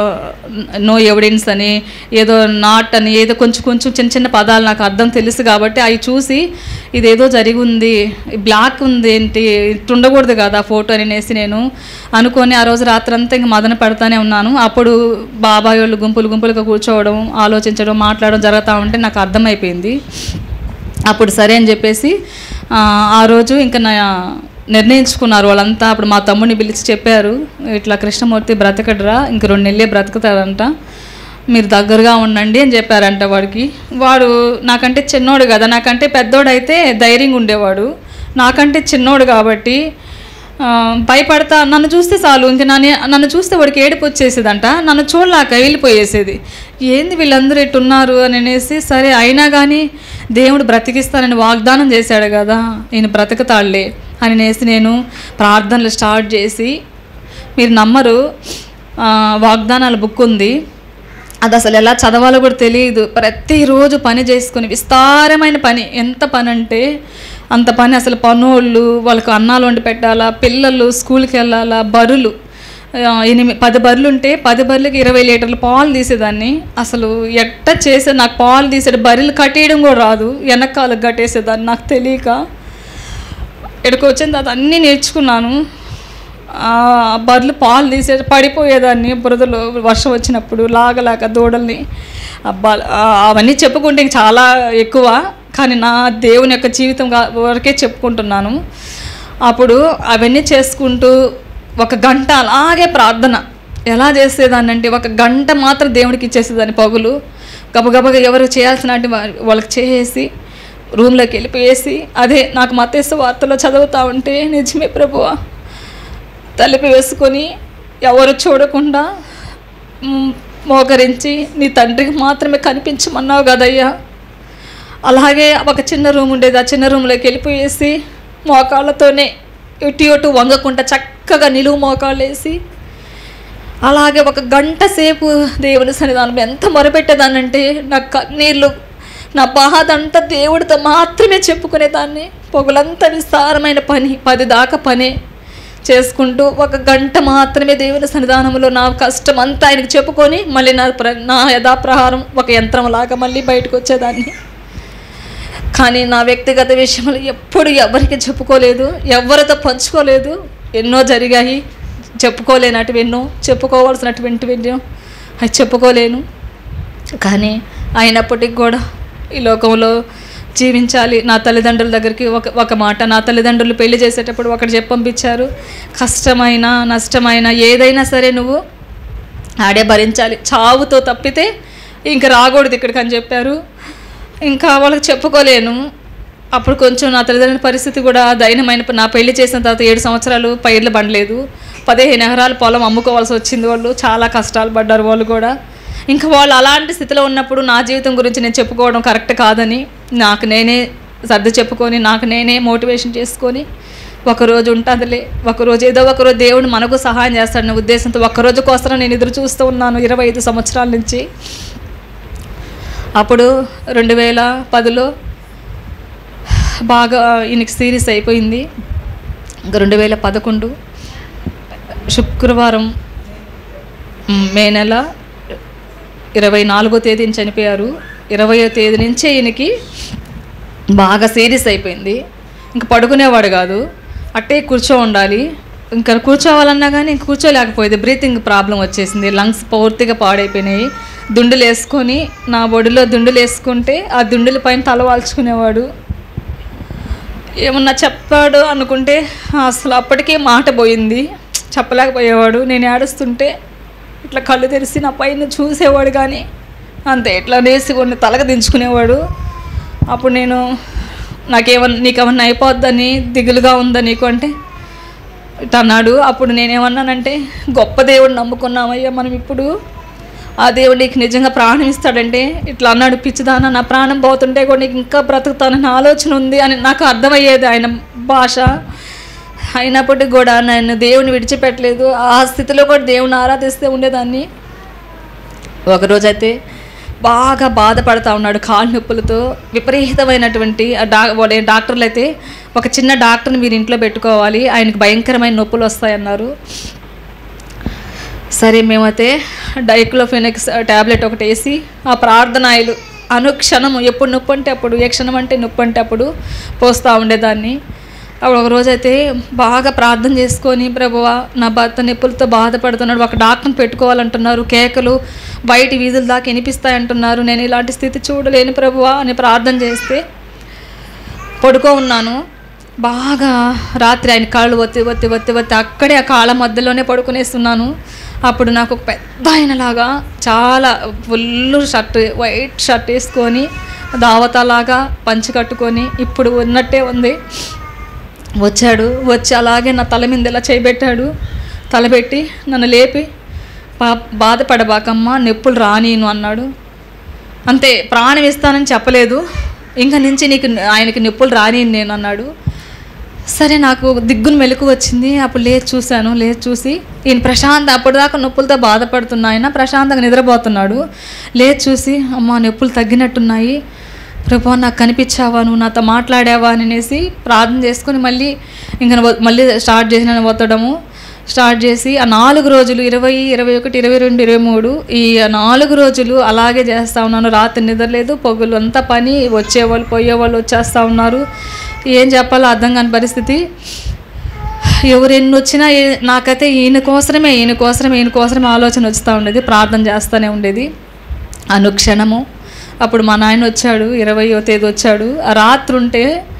నో ఎవిడెన్స్ అని ఏదో నాట్ అని ఏదో కొంచెం కొంచెం చిన్న చిన్న పదాలు నాకు అర్థం తెలుసు కాబట్టి అవి చూసి ఇదేదో జరిగి ఉంది బ్లాక్ ఉంది ఏంటి ఇట్లా ఉండకూడదు కదా ఫోటో అనేసి నేను అనుకొని ఆ రోజు రాత్రంతా ఇంక మదన పెడతానే ఉన్నాను అప్పుడు బాబాయ్ వాళ్ళు గుంపులు గుంపులుగా కూర్చోవడం ఆలోచించడం మాట్లాడడం జరుగుతూ ఉంటే నాకు అర్థమైపోయింది అప్పుడు సరే అని చెప్పేసి ఆ, ఆ రోజు ఇంకా నా నిర్ణయించుకున్నారు వాళ్ళంతా అప్పుడు మా తమ్ముడిని పిలిచి చెప్పారు ఇట్లా కృష్ణమూర్తి బ్రతకడరా ఇంక రెండు నెలలే బ్రతుకుతాడంట మీరు దగ్గరగా ఉండండి అని చెప్పారంట వాడికి వాడు నాకంటే చిన్నోడు కదా నాకంటే పెద్దోడు అయితే ధైర్యంగా ఉండేవాడు నాకంటే చిన్నోడు కాబట్టి ఆ, భయపడతా నన్ను చూస్తే చాలు ఇంక నన్ను నన్ను చూస్తే వాడికి ఏడుపు వచ్చేసేదంట నన్ను చూడలేక వెళ్ళిపోయేసేది ఏంది వీళ్ళందరూ ఇట్టున్నారు అని అనేసి సరే అయినా కానీ దేవుడు బ్రతికిస్తానని వాగ్దానం చేశాడు కదా నేను బ్రతుకుతాడులే అని అనేసి నేను ప్రార్థనలు స్టార్ట్ చేసి మీరు నమ్మరు ఆ, వాగ్దానాల బుక్ ఉంది అది అసలు ఎలా చదవాలో కూడా తెలియదు ప్రతిరోజు పని చేసుకుని విస్తారమైన పని ఎంత పని అంటే అంత పని అసలు పనోళ్ళు వాళ్ళకు అన్నాలు వండి పెట్టాలా పిల్లలు స్కూల్కి వెళ్ళాలా బరులు ఆ, ఎనిమిది పది బర్రెలు ఉంటే పది బర్రెలకి ఇరవై లీటర్లు పాలు తీసేదాన్ని అసలు ఎట్ట చేసే నాకు పాలు తీసేది బర్రెలు కట్టేయడం కూడా రాదు వెనకాలకు కట్టేసేదాన్ని నాకు తెలియక ఇక్కడికి వచ్చిన తర్వాత అన్నీ నేర్చుకున్నాను ఆ బర్రెలు పాలు తీసే పడిపోయేదాన్ని బురదలో వర్షం వచ్చినప్పుడు లాగలాక దూడల్ని అబ్బా ఆ, అవన్నీ చెప్పుకుంటే ఇంక చాలా ఎక్కువ కానీ నా దేవుని యొక్క జీవితం గా- వరకే చెప్పుకుంటున్నాను అప్పుడు అవన్నీ చేసుకుంటూ ఒక గంట అలాగే ప్రార్థన ఎలా చేసేదాన్ని అంటే ఒక గంట మాత్రం దేవుడికి ఇచ్చేసేదాన్ని పగులు గబగబగా ఎవరు చేయాల్సిన వాళ్ళకి చేసి రూమ్లోకి వెళ్ళిపోయేసి అదే నాకు మతేసు వార్తలో చదువుతా ఉంటే నిజమే ప్రభువా తలిపి వేసుకొని ఎవరు చూడకుండా మ్, మోకరించి నీ తండ్రికి మాత్రమే కనిపించమన్నావు కదయ్యా అలాగే ఒక చిన్న రూమ్ ఉండేది ఆ చిన్న రూమ్లోకి వెళ్ళిపోయేసి మోకాళ్ళతోనే ఇటు ఇటు వంగకుండా చక్కగా నిలువు మోకాళ్ళు వేసి అలాగే ఒక గంట సేపు దేవుని సన్నిధానం ఎంత మొరపెట్టేదానంటే నా కన్నీళ్ళు నా బాధ అంతా దేవుడితో మాత్రమే చెప్పుకునేదాన్ని పొగలంతా విస్తారమైన పని పది దాకా పనే చేసుకుంటూ ఒక గంట మాత్రమే దేవుని సన్నిధానంలో నా కష్టం అంతా ఆయనకు చెప్పుకొని మళ్ళీ నా ప్ర నా యథాప్రహారం ఒక యంత్రంలాగా మళ్ళీ బయటకు వచ్చేదాన్ని కానీ నా వ్యక్తిగత విషయంలో ఎప్పుడు ఎవరికి చెప్పుకోలేదు ఎవరితో పంచుకోలేదు ఎన్నో జరిగాయి చెప్పుకోలేనటివి ఎన్నో చెప్పుకోవాల్సినటువంటి ఎన్నో అవి చెప్పుకోలేను కానీ అయినప్పటికీ కూడా ఈ లోకంలో జీవించాలి నా తల్లిదండ్రుల దగ్గరికి ఒక ఒక మాట నా తల్లిదండ్రులు పెళ్లి చేసేటప్పుడు ఒకటి చెప్పి పంపించారు కష్టమైన నష్టమైన ఏదైనా సరే నువ్వు ఆడే భరించాలి చావుతో తప్పితే ఇంక రాకూడదు ఇక్కడికి అని చెప్పారు ఇంకా వాళ్ళకి చెప్పుకోలేను అప్పుడు కొంచెం నా తల్లిదండ్రుల పరిస్థితి కూడా దయనమైన నా పెళ్లి చేసిన తర్వాత ఏడు సంవత్సరాలు పైర్లు బండలేదు పదిహేను ఎకరాల పొలం అమ్ముకోవాల్సి వచ్చింది వాళ్ళు చాలా కష్టాలు పడ్డారు వాళ్ళు కూడా ఇంకా వాళ్ళు అలాంటి స్థితిలో ఉన్నప్పుడు నా జీవితం గురించి నేను చెప్పుకోవడం కరెక్ట్ కాదని నాకు నేనే సర్ది చెప్పుకొని నాకు నేనే మోటివేషన్ చేసుకొని ఒకరోజు ఉంటుందిలే ఒకరోజు ఏదో ఒకరోజు దేవుడు మనకు సహాయం చేస్తాడనే ఉద్దేశంతో ఒక్కరోజు కోసం నేను ఎదురు చూస్తూ ఉన్నాను ఇరవై ఐదు సంవత్సరాల నుంచి అప్పుడు రెండు వేల పదిలో బాగా ఈయనకి సీరియస్ అయిపోయింది ఇంకా రెండు వేల పదకొండు శుక్రవారం మ్, మే నెల ఇరవై నాలుగో తేదీని చనిపోయారు ఇరవయో తేదీ నుంచే ఈయనకి బాగా సీరియస్ అయిపోయింది ఇంకా పడుకునేవాడు కాదు అట్టే కూర్చో ఉండాలి ఇంకా కూర్చోవాలన్నా కానీ ఇంక కూర్చోలేకపోయేది బ్రీతింగ్ ప్రాబ్లం వచ్చేసింది లంగ్స్ పూర్తిగా పాడైపోయినాయి దుండులు వేసుకొని నా బొడిలో దుండులు వేసుకుంటే ఆ దుండుల పైన తల వాల్చుకునేవాడు ఏమన్నా చెప్పాడు అనుకుంటే అసలు అప్పటికే మాట పోయింది చెప్పలేకపోయేవాడు నేను ఏడుస్తుంటే ఇట్లా కళ్ళు తెరిచి నా పైన చూసేవాడు కానీ అంతే ఇట్లా నేసి కొన్ని తలక దించుకునేవాడు అప్పుడు నేను నాకేమన్నా నీకేమన్నా అయిపోద్దని దిగులుగా ఉందా నీకు అంటే ఇట్లా అన్నాడు అప్పుడు నేనేమన్నానంటే గొప్ప దేవుడు నమ్ముకున్నామయ్యా మనం ఇప్పుడు ఆ దేవుడు నీకు నిజంగా ప్రాణం ఇస్తాడంటే ఇట్లా అన్నాడు పిచ్చిదానా నా ప్రాణం పోతుంటే కూడా నీకు ఇంకా బ్రతుకుతానని ఆలోచన ఉంది అని నాకు అర్థమయ్యేది ఆయన భాష అయినప్పటికీ కూడా నేను దేవుని విడిచిపెట్టలేదు ఆ స్థితిలో కూడా దేవుని ఆరాధిస్తే ఉండేదాన్ని ఒకరోజైతే బాగా బాధపడతా ఉన్నాడు కాళ్ళ నొప్పులతో విపరీతమైనటువంటి ఆ డా వాళ్ళ డాక్టర్లు అయితే ఒక చిన్న డాక్టర్ని మీరు ఇంట్లో పెట్టుకోవాలి ఆయనకు భయంకరమైన నొప్పులు వస్తాయన్నారు సరే మేమైతే డైక్లోఫెనిక్స్ ట్యాబ్లెట్ ఒకటి వేసి ఆ ప్రార్థనాయలు అనుక్షణం ఎప్పుడు నొప్పి అంటే అప్పుడు ఏ క్షణం అంటే నొప్పి అంటే అప్పుడు పోస్తూ ఉండేదాన్ని అప్పుడు ఒక రోజైతే బాగా ప్రార్థన చేసుకొని ప్రభువా నా భర్త నొప్పులతో బాధపడుతున్నాడు ఒక డాక్టర్ని పెట్టుకోవాలంటున్నారు కేకలు బయట వీధుల దాకా వినిపిస్తాయంటున్నారు నేను ఇలాంటి స్థితి చూడలేను ప్రభువా అని ప్రార్థన చేస్తే పడుకో ఉన్నాను బాగా రాత్రి ఆయన కాళ్ళు ఒత్తి ఒత్తి ఒత్తి ఒత్తి అక్కడే ఆ కాళ్ళ మధ్యలోనే పడుకునేస్తున్నాను అప్పుడు నాకు ఒక పెద్ద ఆయనలాగా చాలా ఫుల్ షర్ట్ వైట్ షర్ట్ వేసుకొని దావతలాగా పంచి కట్టుకొని ఇప్పుడు ఉన్నట్టే ఉంది వచ్చాడు వచ్చి అలాగే నా తల మీద ఇలా చేయబెట్టాడు తలబెట్టి నన్ను లేపి బా బాధపడబాకమ్మా నొప్పులు రానీను అన్నాడు అంతే ప్రాణం ఇస్తానని చెప్పలేదు ఇంకా నుంచి నీకు ఆయనకి నొప్పులు రాని నేను అన్నాడు సరే నాకు దిగ్గును మెలకు వచ్చింది అప్పుడు లేచి చూశాను లేచి చూసి ఈయన ప్రశాంత అప్పటిదాకా నొప్పులతో బాధపడుతున్న ఆయన ప్రశాంతంగా నిద్రపోతున్నాడు లేచి చూసి అమ్మ నొప్పులు తగ్గినట్టున్నాయి ప్రభా నాకు కనిపించావా నువ్వు నాతో మాట్లాడావా అని అనేసి ప్రార్థన చేసుకొని మళ్ళీ ఇంకా వ- మళ్ళీ స్టార్ట్ చేసిన ఒత్తడము స్టార్ట్ చేసి ఆ నాలుగు రోజులు ఇరవై ఇరవై ఒకటి ఇరవై రెండు ఇరవై మూడు ఈ నాలుగు రోజులు అలాగే చేస్తూ ఉన్నాను రాత్రి నిద్రలేదు పొగులు అంతా పని వచ్చేవాళ్ళు పోయేవాళ్ళు వచ్చేస్తూ ఉన్నారు ఏం చెప్పాలో అర్థం కాని పరిస్థితి ఎవరు ఎన్ని వచ్చినా ఏ- నాకైతే ఈయన కోసమే ఈయన కోసమే ఈయన కోసమే ఆలోచన వస్తూ ఉండేది ప్రార్థన చేస్తూనే ఉండేది అనుక్షణము అప్పుడు మా నాయన వచ్చాడు ఇరవయో తేదీ వచ్చాడు ఆ రాత్రి ఉంటే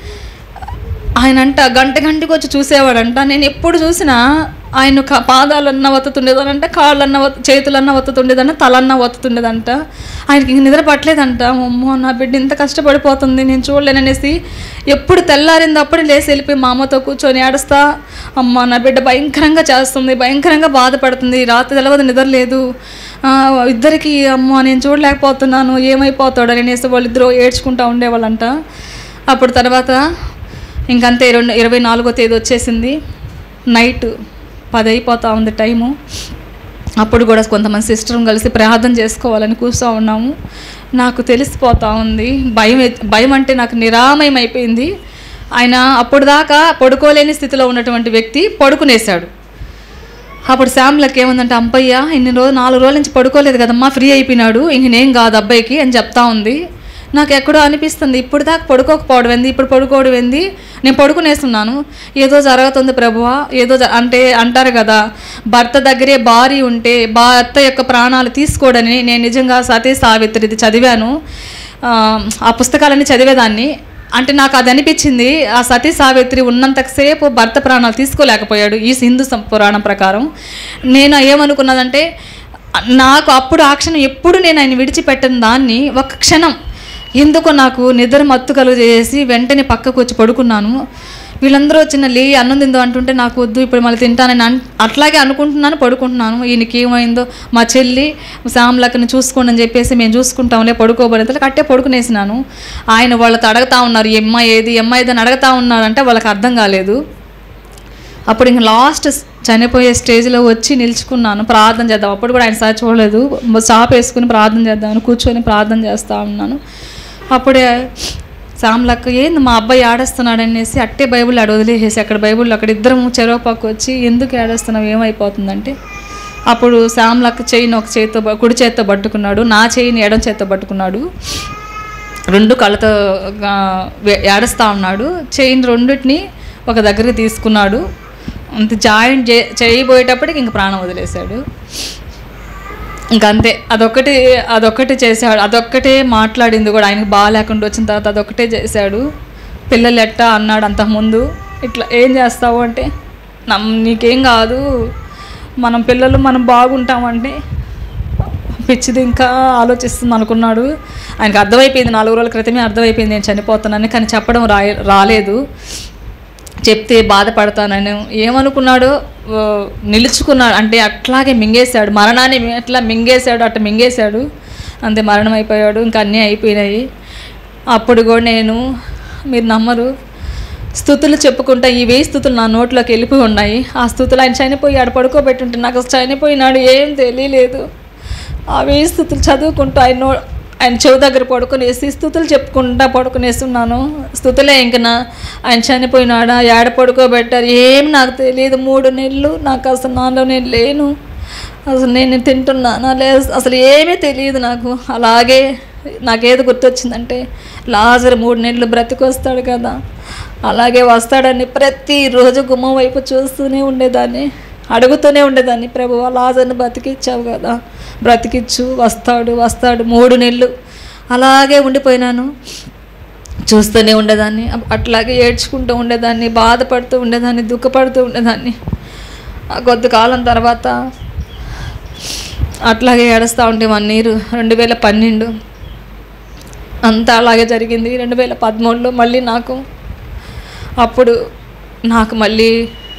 ఆయన అంట గంట గంటకి వచ్చి చూసేవాడంట నేను ఎప్పుడు చూసినా ఆయన క- పాదాలన్నా ఒత్తుతుండేదనంట కాళ్ళన్నా ఒత్తు చేతులన్నా ఒత్తుతుండేదంట తలన్నా ఒత్తుతుండేదంట ఆయనకి ఇంక నిద్ర పట్టలేదంట అమ్మో నా బిడ్డ ఇంత కష్టపడిపోతుంది నేను చూడలేననేసి ఎప్పుడు తెల్లారింది అప్పుడు లేచి వెళ్ళిపోయి మా అమ్మతో కూర్చొని ఏడుస్తా అమ్మ నా బిడ్డ భయంకరంగా చేస్తుంది భయంకరంగా బాధపడుతుంది రాత్రి తెలవదు నిద్ర లేదు ఆ, ఇద్దరికి అమ్మ నేను చూడలేకపోతున్నాను ఏమైపోతాడు అనేసి వాళ్ళిద్దరూ ఏడ్చుకుంటూ ఉండేవాళ్ళంట అప్పుడు తర్వాత ఇంకంతే రెండు ఇరవై నాలుగో తేదీ వచ్చేసింది నైట్ పది అయిపోతా ఉంది టైము అప్పుడు కూడా కొంతమంది సిస్టర్ కలిసి ప్రార్థన చేసుకోవాలని కూర్చో ఉన్నాము నాకు తెలిసిపోతా ఉంది భయం ఎ- భయం అంటే నాకు నిరామయం అయిపోయింది ఆయన అప్పుడు దాకా పడుకోలేని స్థితిలో ఉన్నటువంటి వ్యక్తి పడుకునేశాడు అప్పుడు శామ్లకి ఏముందంటే అంపయ్య ఇన్ని రోజులు నాలుగు రోజుల నుంచి పడుకోలేదు కదమ్మా ఫ్రీ అయిపోయినాడు ఇంక నేను కాదు అబ్బాయికి అని చెప్తా ఉంది నాకు ఎక్కడో అనిపిస్తుంది ఇప్పుడు దాకా పడుకోకపోవడం ఏంది ఇప్పుడు పడుకోవడం ఏంది నేను పడుకునేస్తున్నాను ఏదో జరుగుతుంది ప్రభువా ఏదో జ- అంటే అంటారు కదా భర్త దగ్గరే భార్య ఉంటే భర్త యొక్క ప్రాణాలు తీసుకోడని నేను నిజంగా సతీ సావిత్రిది చదివాను ఆ, ఆ పుస్తకాలన్నీ చదివేదాన్ని అంటే నాకు అది అనిపించింది ఆ సతీ సావిత్రి ఉన్నంతసేపు భర్త ప్రాణాలు తీసుకోలేకపోయాడు ఈ హిందూ సం- పురాణం ప్రకారం నేను ఏమనుకున్నదంటే నాకు అప్పుడు ఆ క్షణం ఎప్పుడు నేను ఆయన విడిచిపెట్టని దాన్ని ఒక క్షణం ఎందుకో నాకు నిద్ర మత్తు కలుగు చేసి వెంటనే పక్కకు వచ్చి పడుకున్నాను వీళ్ళందరూ వచ్చిన లే అన్నం తిందో అంటుంటే నాకు వద్దు ఇప్పుడు మళ్ళీ తింటానని అన్ అట్లాగే అనుకుంటున్నాను పడుకుంటున్నాను ఈయనకి ఏమైందో మా చెల్లి శ్యామలక్కని చూసుకోండి అని చెప్పేసి మేము చూసుకుంటాంలే పడుకోబోలేదు కట్టే పడుకునేసినాను ఆయన వాళ్ళతో అడగతా ఉన్నారు ఈ అమ్మాయి ఏది ఈ అమ్మాయి ఏదని అడగతా ఉన్నారంటే వాళ్ళకి అర్థం కాలేదు అప్పుడు ఇంక లాస్ట్ చనిపోయే స్టేజ్లో వచ్చి నిల్చుకున్నాను ప్రార్థన చేద్దాం అప్పుడు కూడా ఆయన సార్ చూడలేదు చాప్ వేసుకుని ప్రార్థన చేద్దామని కూర్చొని ప్రార్థన చేస్తూ ఉన్నాను అప్పుడే సామ్లక్క ఏంది మా అబ్బాయి ఆడేస్తున్నాడు అనేసి అట్టే బైబిల్ ఆడ వదిలేసేసి అక్కడ బైబిల్ అక్కడ ఇద్దరం చెరవ పక్క వచ్చి ఎందుకు ఆడేస్తున్నావు ఏమైపోతుందంటే అప్పుడు శ్యామ్లక్క చెయ్యిని ఒక చేతితో ప- కుడి చేత్తో పట్టుకున్నాడు నా చెయ్యిని ఎడం చేత్తో పట్టుకున్నాడు రెండు కళ్ళతో ఆ, వే- ఏడుస్తా ఉన్నాడు చైన్ రెండింటిని ఒక దగ్గరికి తీసుకున్నాడు అంత జాయింట్ చే చేయబోయేటప్పటికి ఇంక ప్రాణం వదిలేశాడు ఇంకంతే అదొక్కటి అదొక్కటి చేశాడు అదొక్కటే మాట్లాడింది కూడా ఆయనకు బాగా లేకుండా వచ్చిన తర్వాత అదొక్కటే చేశాడు పిల్లలు ఎట్టా అన్నాడు అంతకుముందు ఇట్లా ఏం చేస్తావు అంటే నమ్ నీకేం కాదు మనం పిల్లలు మనం బాగుంటామంటే పిచ్చిది ఇంకా ఆలోచిస్తుంది అనుకున్నాడు ఆయనకు అర్థమైపోయింది నాలుగు రోజుల క్రితమే అర్థమైపోయింది నేను చనిపోతున్నానని కానీ చెప్పడం రా రాలేదు చెప్తే బాధపడతానని ఏమనుకున్నాడో ఓ, నిలుచుకున్నాడు అంటే అట్లాగే మింగేశాడు మరణాన్ని ఎట్లా మింగేశాడు అట్లా మింగేశాడు అంతే మరణం అయిపోయాడు ఇంకా అన్నీ అయిపోయినాయి అప్పుడు కూడా నేను మీరు నమ్మరు స్థుతులు చెప్పుకుంటా ఈ వెయ్యి స్థుతులు నా నోట్లోకి వెళ్ళిపోయి ఉన్నాయి ఆ స్థుతులు ఆయన చనిపోయి ఆడ పడుకోబెట్టుంటే నాకు అసలు చనిపోయినాడు ఏం తెలియలేదు ఆ వెయ్యి స్థుతులు చదువుకుంటూ ఆయన నో ఆయన చెవి దగ్గర పడుకునేసి స్థుతులు చెప్పుకుంటా పడుకునేస్తున్నాను స్థుతులే ఇంక నా ఆయన చనిపోయినాడా ఏడ పడుకోబెట్టారు ఏం నాకు తెలియదు మూడు నెలలు నాకు అసలు నాలో నేను లేను అసలు నేను తింటున్నానా లేదు అసలు ఏమీ తెలియదు నాకు అలాగే నాకేది గుర్తొచ్చిందంటే లాజర్ మూడు నెలలు బ్రతికొస్తాడు కదా అలాగే వస్తాడని ప్రతిరోజు గుమ్మం వైపు చూస్తూనే ఉండేదాన్ని అడుగుతూనే ఉండేదాన్ని ప్రభు లాజర్ని బతికిచ్చావు కదా బ్రతికిచ్చు వస్తాడు వస్తాడు మూడు నెలలు అలాగే ఉండిపోయినాను చూస్తూనే ఉండేదాన్ని అప్- అట్లాగే ఏడ్చుకుంటూ ఉండేదాన్ని బాధపడుతూ ఉండేదాన్ని దుఃఖపడుతూ ఉండేదాన్ని ఆ కొద్ది కాలం తర్వాత అట్లాగే ఏడుస్తూ ఉంటే వన్ ఇయర్ రెండు వేల పన్నెండు అంతా అలాగే జరిగింది రెండు వేల పదమూడులో మళ్ళీ నాకు అప్పుడు నాకు మళ్ళీ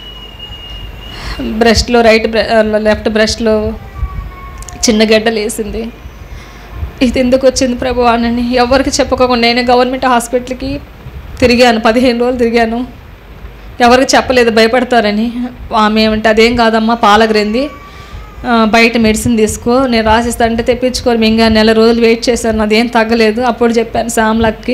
బ్రెస్ట్లో రైట్ లెఫ్ట్ బ్రెస్ట్లో చిన్న గడ్డలు వేసింది ఇది ఎందుకు వచ్చింది ప్రభు అని ఎవరికి చెప్పుకోకుండా నేనే గవర్నమెంట్ హాస్పిటల్కి తిరిగాను పదిహేను రోజులు తిరిగాను ఎవరికి చెప్పలేదు భయపడతారని ఆమె ఏమంటే అదేం కాదమ్మా పాలగ్రింది ఆ, బయట మెడిసిన్ తీసుకో నేను రాసిస్తా అంటే తెప్పించుకొని మింగా నెల రోజులు వెయిట్ చేశాను అదేం తగ్గలేదు అప్పుడు చెప్పాను శ్యామ్లక్కి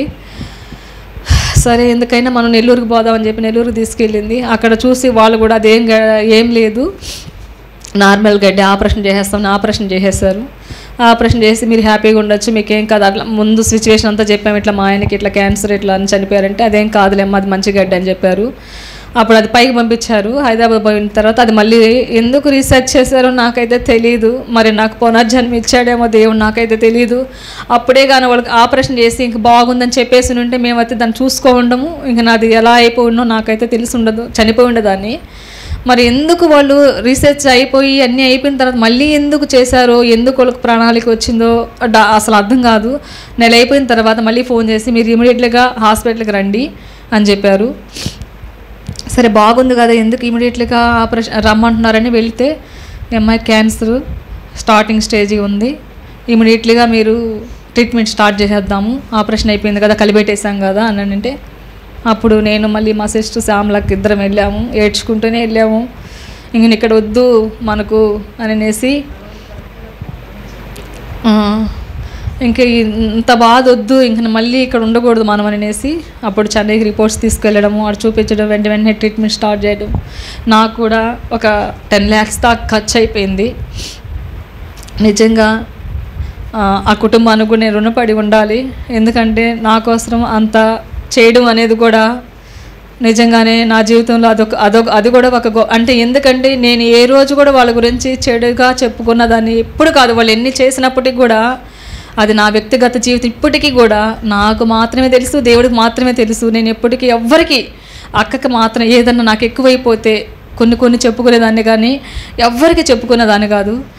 సరే ఎందుకైనా మనం నెల్లూరుకి పోదామని చెప్పి నెల్లూరుకి తీసుకెళ్ళింది అక్కడ చూసి వాళ్ళు కూడా అదేం గ- ఏం లేదు నార్మల్ గడ్డి ఆపరేషన్ చేసేస్తాం ఆపరేషన్ చేసేసారు ఆపరేషన్ చేసి మీరు హ్యాపీగా ఉండొచ్చు మీకేం కాదు అట్లా ముందు సిచ్యువేషన్ అంతా చెప్పాము ఇట్లా మా ఆయనకి ఇట్లా క్యాన్సర్ ఇట్లా అని చనిపోయారంటే అదేం కాదులేమ్మా అది మంచి గడ్డి అని చెప్పారు అప్పుడు అది పైకి పంపించారు హైదరాబాద్ పోయిన తర్వాత అది మళ్ళీ ఎందుకు రీసెర్చ్ చేశారో నాకైతే తెలియదు మరి నాకు పునర్జన్మ ఇచ్చాడేమో దేవుడు నాకైతే తెలియదు అప్పుడే కానీ వాళ్ళకి ఆపరేషన్ చేసి ఇంక బాగుందని చెప్పేసి ఉంటే మేమైతే దాన్ని చూసుకో ఉండము ఇంక నాది ఎలా అయిపోయిందో నాకైతే తెలిసి ఉండదు చనిపోయి ఉండదాన్ని మరి ఎందుకు వాళ్ళు రీసెర్చ్ అయిపోయి అన్నీ అయిపోయిన తర్వాత మళ్ళీ ఎందుకు చేశారో ఎందుకు వాళ్ళకి ప్రణాళిక వచ్చిందో డా- అసలు అర్థం కాదు నెల అయిపోయిన తర్వాత మళ్ళీ ఫోన్ చేసి మీరు ఇమీడియట్గా హాస్పిటల్కి రండి అని చెప్పారు సరే బాగుంది కదా ఎందుకు ఇమీడియట్గా ఆపరేషన్ రమ్మంటున్నారని వెళ్తే ఈ అమ్మాయి క్యాన్సర్ స్టార్టింగ్ స్టేజ్ ఉంది ఇమీడియట్లీగా మీరు ట్రీట్మెంట్ స్టార్ట్ చేసేద్దాము ఆపరేషన్ అయిపోయింది కదా కలిపెట్టేసాం కదా అని అంటే అప్పుడు నేను మళ్ళీ మా సిస్టర్ శ్యామ్లకి ఇద్దరం వెళ్ళాము ఏడ్చుకుంటూనే వెళ్ళాము ఇంక ఇక్కడ వద్దు మనకు అని అనేసి ఆ, ఇంక ఇంత బాధ వద్దు ఇంక మళ్ళీ ఇక్కడ ఉండకూడదు మనం అనేసి అప్పుడు చెన్నైకి రిపోర్ట్స్ తీసుకెళ్ళడము అక్కడ చూపించడం వెంట వెంటనే ట్రీట్మెంట్ స్టార్ట్ చేయడం నాకు కూడా ఒక టెన్ ల్యాక్స్ దాకా ఖర్చు అయిపోయింది నిజంగా ఆ, ఆ కుటుంబానికి కూడా నేను రుణపడి ఉండాలి ఎందుకంటే నా కోసం అంత చేయడం అనేది కూడా నిజంగానే నా జీవితంలో అదొక అదొక అది కూడా ఒక గొ అంటే ఎందుకంటే నేను ఏ రోజు కూడా వాళ్ళ గురించి చెడుగా చెప్పుకున్న దాన్ని ఎప్పుడు కాదు వాళ్ళు ఎన్ని చేసినప్పటికీ కూడా అది నా వ్యక్తిగత జీవితం ఇప్పటికీ కూడా నాకు మాత్రమే తెలుసు దేవుడికి మాత్రమే తెలుసు నేను ఎప్పటికీ ఎవ్వరికి అక్కకి మాత్రం ఏదన్నా నాకు ఎక్కువైపోతే కొన్ని కొన్ని చెప్పుకునేదాన్ని కానీ ఎవ్వరికి చెప్పుకునేదాన్ని కాదు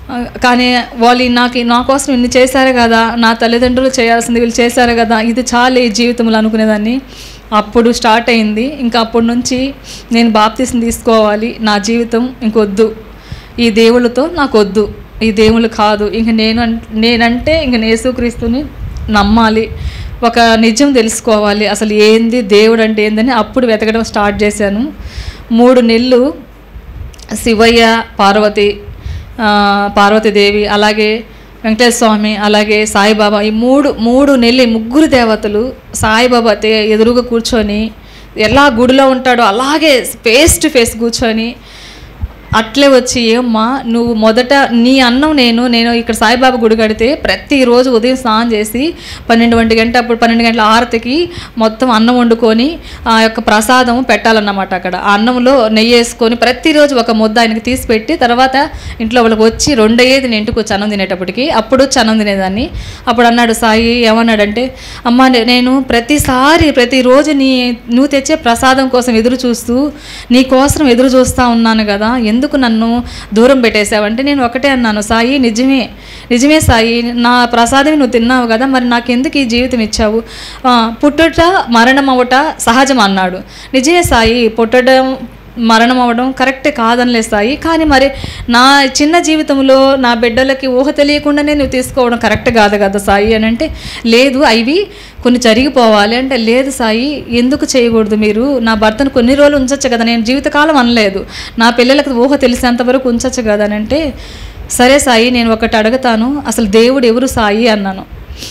ఆ, కానీ వాళ్ళు నాకు నా కోసం ఇన్ని చేశారు కదా నా తల్లిదండ్రులు చేయాల్సింది వీళ్ళు చేశారు కదా ఇది చాలు ఈ జీవితంలో అనుకునేదాన్ని అప్పుడు స్టార్ట్ అయింది ఇంకా అప్పటి నుంచి నేను బాప్తీసం తీసుకోవాలి నా జీవితం ఇంకొద్దు ఈ దేవుళ్ళతో నాకు వద్దు ఈ దేవుళ్ళు కాదు ఇంక నేను అన్- నేనంటే ఇంక యేసుక్రీస్తుని నమ్మాలి ఒక నిజం తెలుసుకోవాలి అసలు ఏంది దేవుడు అంటే ఏందని అప్పుడు వెతకడం స్టార్ట్ చేశాను మూడు నెలలు శివయ్య పార్వతి ఆ, పార్వతీదేవి అలాగే వెంకటేశ్వర స్వామి అలాగే సాయిబాబా ఈ మూడు మూడు నెలలు ఈ ముగ్గురు దేవతలు సాయిబాబా తే ఎదురుగా కూర్చొని ఎలా గుడిలో ఉంటాడో అలాగే ఫేస్ టు ఫేస్ కూర్చొని అట్లే వచ్చి ఏమ్మా నువ్వు మొదట నీ అన్నం నేను నేను ఇక్కడ సాయిబాబా గుడి కడితే ప్రతిరోజు ఉదయం స్నానం చేసి పన్నెండు ఒంటి గంట అప్పుడు పన్నెండు గంటల ఆరతికి మొత్తం అన్నం వండుకొని ఆ యొక్క ప్రసాదం పెట్టాలన్నమాట అక్కడ ఆ అన్నంలో నెయ్యి వేసుకొని ప్రతిరోజు ఒక ముద్ద ఆయనకి తీసి పెట్టి తర్వాత ఇంట్లో వాళ్ళకి వచ్చి రెండయ్యేది నేను ఇంటికి వచ్చి అన్నం తినేటప్పటికి అప్పుడు వచ్చి అన్నం తినేదాన్ని అప్పుడు అన్నాడు సాయి ఏమన్నాడంటే అమ్మ నే- నేను ప్రతిసారి ప్రతిరోజు నీ నువ్వు తెచ్చే ప్రసాదం కోసం ఎదురు చూస్తూ నీ కోసం ఎదురు చూస్తూ ఉన్నాను కదా ఎందుకు నన్ను దూరం పెట్టేశావంటే నేను ఒకటే అన్నాను సాయి నిజమే నిజమే సాయి నా ప్రసాదం నువ్వు తిన్నావు కదా మరి నాకెందుకు ఈ జీవితం ఇచ్చావు ఆ, పుట్టుట మరణం అవట సహజం అన్నాడు నిజమే సాయి పుట్టడం మరణం అవ్వడం కరెక్ట్ కాదనిలే సాయి కానీ మరి నా చిన్న జీవితంలో నా బిడ్డలకి ఊహ తెలియకుండానే నువ్వు తీసుకోవడం కరెక్ట్ కాదు కదా సాయి అని అంటే లేదు అవి కొన్ని జరిగిపోవాలి అంటే లేదు సాయి ఎందుకు చేయకూడదు మీరు నా భర్తను కొన్ని రోజులు ఉంచొచ్చు కదా నేను జీవితకాలం అనలేదు నా పిల్లలకు ఊహ తెలిసేంత వరకు ఉంచొచ్చు కదా అని అంటే సరే సాయి నేను ఒకటి అడుగుతాను అసలు దేవుడు ఎవరు సాయి అన్నాను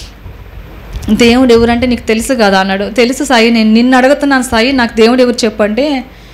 దేవుడు ఎవరంటే నీకు తెలుసు కదా అన్నాడు తెలుసు సాయి నేను నిన్ను అడుగుతున్నాను సాయి నాకు దేవుడు ఎవరు చెప్పంటే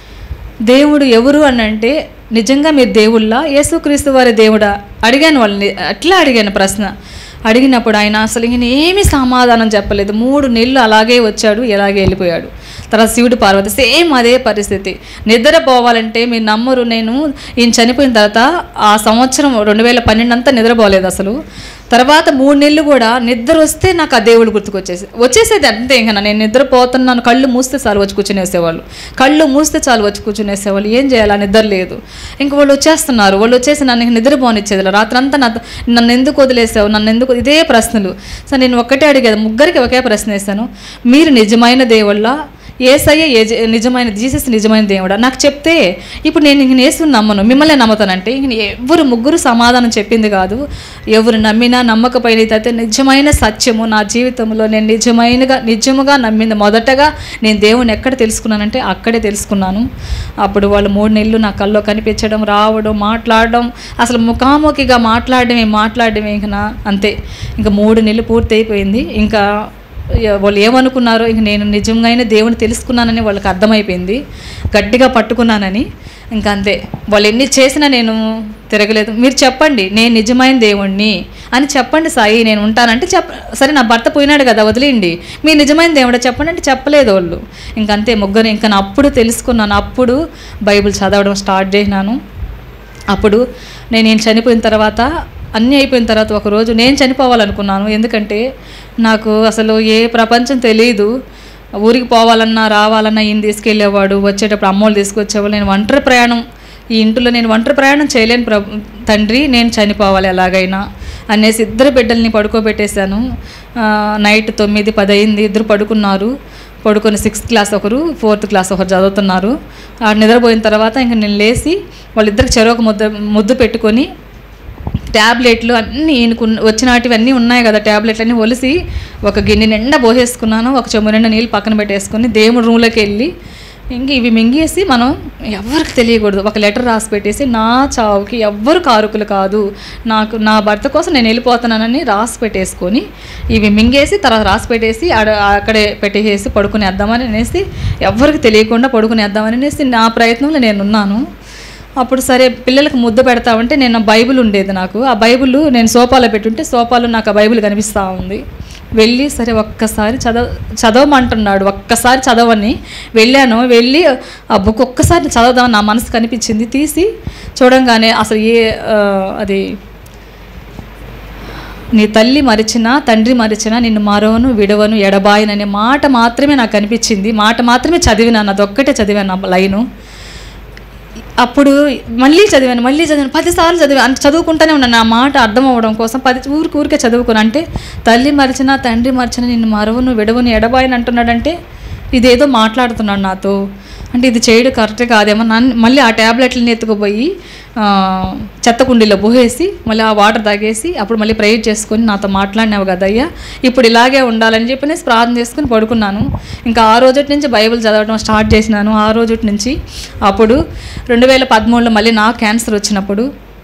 దేవుడు ఎవరు అని అంటే నిజంగా మీరు దేవుళ్ళా యేసుక్రీస్తు వారి దేవుడా అడిగాను వాళ్ళని అట్లా అడిగాను ప్రశ్న అడిగినప్పుడు ఆయన అసలు ఈయన ఏమీ సమాధానం చెప్పలేదు మూడు నెలలు అలాగే వచ్చాడు ఇలాగే వెళ్ళిపోయాడు తర్వాత శివుడు పార్వతి సేమ్ అదే పరిస్థితి నిద్రపోవాలంటే మీరు నమ్మరు నేను ఈయన చనిపోయిన తర్వాత ఆ సంవత్సరం రెండు వేల పన్నెండు అంతా నిద్రపోలేదు అసలు తర్వాత మూడు నెలలు కూడా నిద్ర వస్తే నాకు ఆ దేవుడు గుర్తుకొచ్చేసి వచ్చేసేది అంతే ఇంకా నేను నిద్రపోతున్నాను కళ్ళు మూస్తే చాలు వచ్చి కూర్చునేసేవాళ్ళు కళ్ళు మూస్తే చాలు వచ్చి కూర్చునేసేవాళ్ళు ఏం చేయాలి ఆ నిద్ర లేదు ఇంక వాళ్ళు వచ్చేస్తున్నారు వాళ్ళు వచ్చేసి నన్ను ఇంక నిద్రపోనిచ్చేది రాత్రంతా నా నన్ను ఎందుకు వదిలేసావు నన్ను ఎందుకు ఇదే ప్రశ్నలు సో నేను ఒక్కటే అడిగేది ముగ్గురికి ఒకే ప్రశ్న వేశాను మీరు నిజమైన దేవుళ్ళ ఏసయ్య ఏ నిజమైన జీసస్ నిజమైన దేవుడా నాకు చెప్తే ఇప్పుడు నేను ఇంక నేసుని నమ్మను మిమ్మల్ని నమ్ముతానంటే ఇంక ఎవరు ముగ్గురు సమాధానం చెప్పింది కాదు ఎవరు నమ్మినా నమ్మకపోయినా అయితే నిజమైన సత్యము నా జీవితంలో నేను నిజమైనగా నిజముగా నమ్మింది మొదటగా నేను దేవుని ఎక్కడ తెలుసుకున్నానంటే అక్కడే తెలుసుకున్నాను అప్పుడు వాళ్ళు మూడు నెలలు నా కల్లో కనిపించడం రావడం మాట్లాడడం అసలు ముఖాముఖిగా మాట్లాడడమే మాట్లాడడమే ఇంక నా అంతే ఇంకా మూడు నెలలు పూర్తి అయిపోయింది ఇంకా ఇక వాళ్ళు ఏమనుకున్నారో ఇంక నేను నిజంగానే దేవుని తెలుసుకున్నానని వాళ్ళకి అర్థమైపోయింది గట్టిగా పట్టుకున్నానని ఇంకా అంతే వాళ్ళు ఎన్ని చేసినా నేను తిరగలేదు మీరు చెప్పండి నేను నిజమైన దేవుణ్ణి అని చెప్పండి సాయి నేను ఉంటానంటే చెప్ప సరే నా భర్త పోయినాడు కదా వదిలేయండి మీరు నిజమైన దేవుడా చెప్పండి అంటే చెప్పలేదు వాళ్ళు ఇంకంతే ముగ్గురు ఇంకా నా అప్పుడు తెలుసుకున్నాను అప్పుడు బైబిల్ చదవడం స్టార్ట్ చేసినాను అప్పుడు నేను నేను చనిపోయిన తర్వాత అన్నీ అయిపోయిన తర్వాత ఒకరోజు నేను చనిపోవాలనుకున్నాను ఎందుకంటే నాకు అసలు ఏ ప్రపంచం తెలియదు ఊరికి పోవాలన్నా రావాలన్నా ఈయన తీసుకెళ్ళేవాడు వచ్చేటప్పుడు అమ్మోళ్ళు తీసుకొచ్చేవాళ్ళు నేను ఒంటరి ప్రయాణం ఈ ఇంటిలో నేను ఒంటరి ప్రయాణం చేయలేను ప్ర తండ్రి నేను చనిపోవాలి ఎలాగైనా అనేసి ఇద్దరు బిడ్డల్ని పడుకోబెట్టేశాను ఆ, నైట్ తొమ్మిది పది అయింది ఇద్దరు పడుకున్నారు పడుకొని సిక్స్త్ క్లాస్ ఒకరు ఫోర్త్ క్లాస్ ఒకరు చదువుతున్నారు ఆ నిద్రపోయిన తర్వాత ఇంకా నేను లేచి వాళ్ళిద్దరికి చెరొక ముద్ద ముద్దు పెట్టుకొని ట్యాబ్లెట్లు అన్నీ ఈయనకు ఉన్న- వచ్చినాటివి అన్నీ ఉన్నాయి కదా ట్యాబ్లెట్లు అన్నీ ఒలిసి ఒక గిన్నె నిండా పోసేసుకున్నాను ఒక చెంబు నిండా నీళ్ళు పక్కన పెట్టేసుకొని దేవుడి రూమ్లోకి వెళ్ళి ఇంక ఇవి మింగేసి మనం ఎవరికి తెలియకూడదు ఒక లెటర్ రాసి పెట్టేసి నా చావుకి ఎవ్వరు కారుకులు కాదు నాకు నా భర్త కోసం నేను వెళ్ళిపోతున్నానని రాసి పెట్టేసుకొని ఇవి మింగేసి తర్వాత రాసి పెట్టేసి ఆడ అక్కడే పెట్టేసి పడుకునేద్దామని అనేసి ఎవ్వరికి తెలియకుండా పడుకునేద్దామని అనేసి నా ప్రయత్నంలో నేను ఉన్నాను అప్పుడు సరే పిల్లలకు ముద్ద పెడతామంటే నేను బైబిల్ ఉండేది నాకు ఆ బైబిల్ నేను సోఫాలో పెట్టుంటే సోఫాలో నాకు ఆ బైబిల్ కనిపిస్తూ ఉంది వెళ్ళి సరే ఒక్కసారి చదవ చదవమంటున్నాడు ఒక్కసారి చదవని వెళ్ళాను వెళ్ళి ఆ బుక్ ఒక్కసారి చదవదాం నా మనసు కనిపించింది తీసి చూడంగానే అసలు ఏ ఆ, అది నీ తల్లి మరిచినా తండ్రి మరిచినా నిన్ను మరవను విడవను ఎడబాయను అనే మాట మాత్రమే నాకు కనిపించింది మాట మాత్రమే చదివినాను అదొక్కటే చదివాను ఆ లైను అప్పుడు మళ్ళీ చదివాను మళ్ళీ చదివాను పదిసార్లు చదివాను అంటే చదువుకుంటూనే ఉన్నాను నా మాట అర్థం అవ్వడం కోసం పది ఊరికి ఊరికే చదువుకున్నాను అంటే తల్లి మరిచిన తండ్రి మరిచిన నిన్ను మరవను విడవను ఎడబాయని అంటున్నాడంటే ఇదేదో మాట్లాడుతున్నాడు నాతో అంటే ఇది చేయడం కరెక్ట్ కాదేమో నన్ను మళ్ళీ ఆ ట్యాబ్లెట్లని ఎత్తుకుపోయి ఆ, చెత్త కుండీలో పోసేసి మళ్ళీ ఆ వాటర్ తాగేసి అప్పుడు మళ్ళీ ప్రేయర్ చేసుకొని నాతో మాట్లాడినావు కదయ్యా ఇప్పుడు ఇలాగే ఉండాలని చెప్పనేసి ప్రార్థన చేసుకుని పడుకున్నాను ఇంకా ఆ రోజు నుంచి బైబిల్ చదవడం స్టార్ట్ చేసినాను ఆ రోజు నుంచి అప్పుడు రెండు వేల పదమూడులో మళ్ళీ నాకు క్యాన్సర్ వచ్చినప్పుడు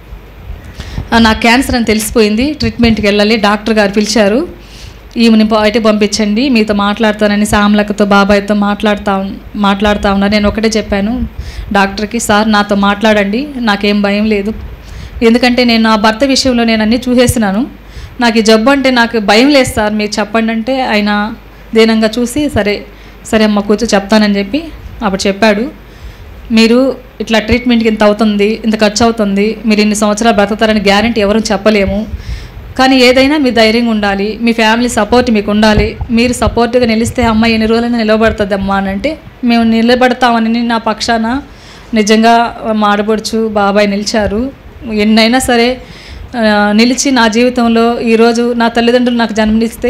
ఆ, నాకు క్యాన్సర్ అని తెలిసిపోయింది ట్రీట్మెంట్కి వెళ్ళాలి డాక్టర్ గారు పిలిచారు ఈమెని బయట పంపించండి మీతో మాట్లాడతానని సామ్లకతో బాబాయ్తో మాట్లాడుతా ఉన్- మాట్లాడుతా ఉన్నా నేను ఒకటే చెప్పాను డాక్టర్కి సార్ నాతో మాట్లాడండి నాకేం భయం లేదు ఎందుకంటే నేను నా భర్త విషయంలో నేను అన్నీ చూసేసినాను నాకు ఈ జబ్బు అంటే నాకు భయం లేదు సార్ మీరు చెప్పండి అంటే ఆయన దీనంగా చూసి సరే సరే అమ్మ కూర్చో చెప్తానని చెప్పి అప్పుడు చెప్పాడు మీరు ఇట్లా ట్రీట్మెంట్కి ఇంత అవుతుంది ఇంత ఖర్చు అవుతుంది మీరు ఇన్ని సంవత్సరాలు బ్రతుకుతారని గ్యారంటీ ఎవరు చెప్పలేము కానీ ఏదైనా మీ ధైర్యంగా ఉండాలి మీ ఫ్యామిలీ సపోర్ట్ మీకు ఉండాలి మీరు సపోర్ట్గా నిలిస్తే అమ్మ ఎన్ని రోజులైనా నిలబడుతుంది అమ్మా అని అంటే మేము నిలబడతామని నా పక్షాన నిజంగా మా ఆడపడుచు బాబాయ్ నిలిచారు ఎన్నైనా సరే ఆ, నిలిచి నా జీవితంలో ఈరోజు నా తల్లిదండ్రులు నాకు జన్మనిస్తే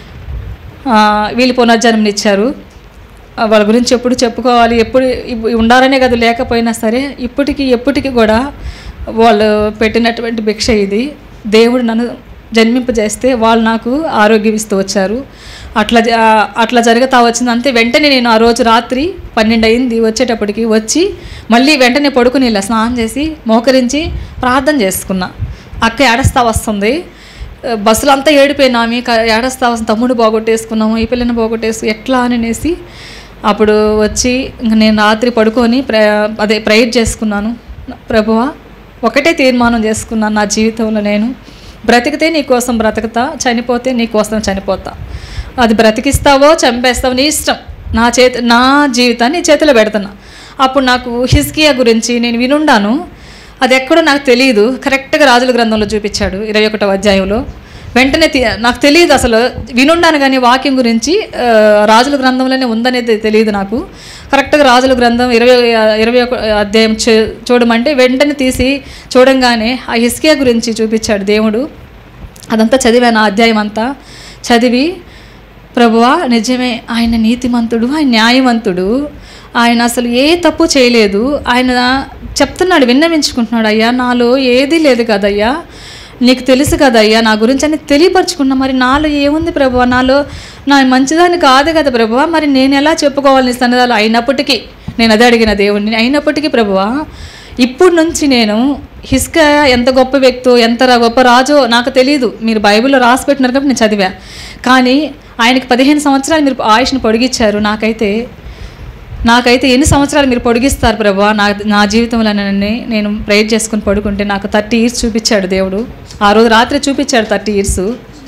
ఆ, వీళ్ళు పునర్జన్మనిచ్చారు ఆ, వాళ్ళ గురించి ఎప్పుడు చెప్పుకోవాలి ఎప్పుడు ఇప్పు- ఉండాలనే కదా లేకపోయినా సరే ఇప్పటికీ ఎప్పటికీ కూడా వాళ్ళు పెట్టినటువంటి భిక్ష ఇది దేవుడు నన్ను జన్మింపజేస్తే వాళ్ళు నాకు ఆరోగ్యం ఇస్తూ వచ్చారు అట్లా జ- ఆ, అట్లా జరుగుతా వచ్చింది అంతే వెంటనే నేను ఆ రోజు రాత్రి పన్నెండు అయింది వచ్చేటప్పటికి వచ్చి మళ్ళీ వెంటనే పడుకుని ఇలా స్నానం చేసి మోకరించి ప్రార్థన చేసుకున్నా అక్క ఏడస్తా వస్తుంది బస్సులో అంతా ఏడిపోయినామి క- ఏడస్తా వస్తుంది తమ్ముడు పోగొట్టేసుకున్నాము ఈ పిల్లని పోగొట్టేసు ఎట్లా అని అనేసి అప్పుడు వచ్చి ఇంక నేను రాత్రి పడుకొని ప్ర అదే ప్రేయర్ చేసుకున్నాను ప్రభువా ఒకటే తీర్మానం చేసుకున్నాను నా జీవితంలో నేను బ్రతికితే నీ కోసం బ్రతుకుతా చనిపోతే నీ కోసం చనిపోతా అది బ్రతికిస్తావో చంపేస్తావో నీ ఇష్టం నా చేతి నా జీవితాన్ని నీ చేతిలో పెడుతున్నా అప్పుడు నాకు హిస్కియా గురించి నేను వినుండాను అది ఎక్కడో నాకు తెలియదు కరెక్ట్గా రాజుల గ్రంథంలో చూపించాడు ఇరవై ఒకటో అధ్యాయంలో వెంటనే తీ- నాకు తెలియదు అసలు వినుండాను కానీ వాక్యం గురించి ఆ, రాజుల గ్రంథంలోనే ఉందనేది తెలియదు నాకు కరెక్ట్గా రాజుల గ్రంథం ఇరవై ఇరవై ఒక అధ్యాయం చూ- చూడమంటే వెంటనే తీసి చూడంగానే ఆ హిస్కియా గురించి చూపించాడు దేవుడు అదంతా చదివాను ఆ అధ్యాయం అంతా చదివి ప్రభువా నిజమే ఆయన నీతిమంతుడు ఆయన న్యాయవంతుడు ఆయన అసలు ఏ తప్పు చేయలేదు ఆయన చెప్తున్నాడు విన్నవించుకుంటున్నాడు అయ్యా నాలో ఏదీ లేదు కదయ్యా నీకు తెలుసు కదయ్యా నా గురించి అని తెలియపరచుకున్నా మరి నాలో ఏముంది ప్రభువా నాలో నా మంచిదాన్ని కాదు కదా ప్రభువా మరి నేను ఎలా చెప్పుకోవాలి నీ సన్నిధాలు అయినప్పటికీ నేను అదే అడిగిన దేవుడిని అయినప్పటికీ ప్రభువా ఇప్పుడు నుంచి నేను హిస్క ఎంత గొప్ప వ్యక్తో ఎంత రా- గొప్ప రాజో నాకు తెలియదు మీరు బైబిల్లో రాసి పెట్టినారు కాబట్టి నేను చదివా కానీ ఆయనకి పదిహేను సంవత్సరాలు మీరు ఆయుష్ని పొడిగించారు నాకైతే నాకైతే ఎన్ని సంవత్సరాలు మీరు పొడిగిస్తారు ప్రభా నా నా జీవితంలో నన్ను నేను ప్రేర్ చేసుకుని పడుకుంటే నాకు థర్టీ ఇయర్స్ చూపించాడు దేవుడు ఆ రోజు రాత్రి చూపించాడు థర్టీ ఇయర్స్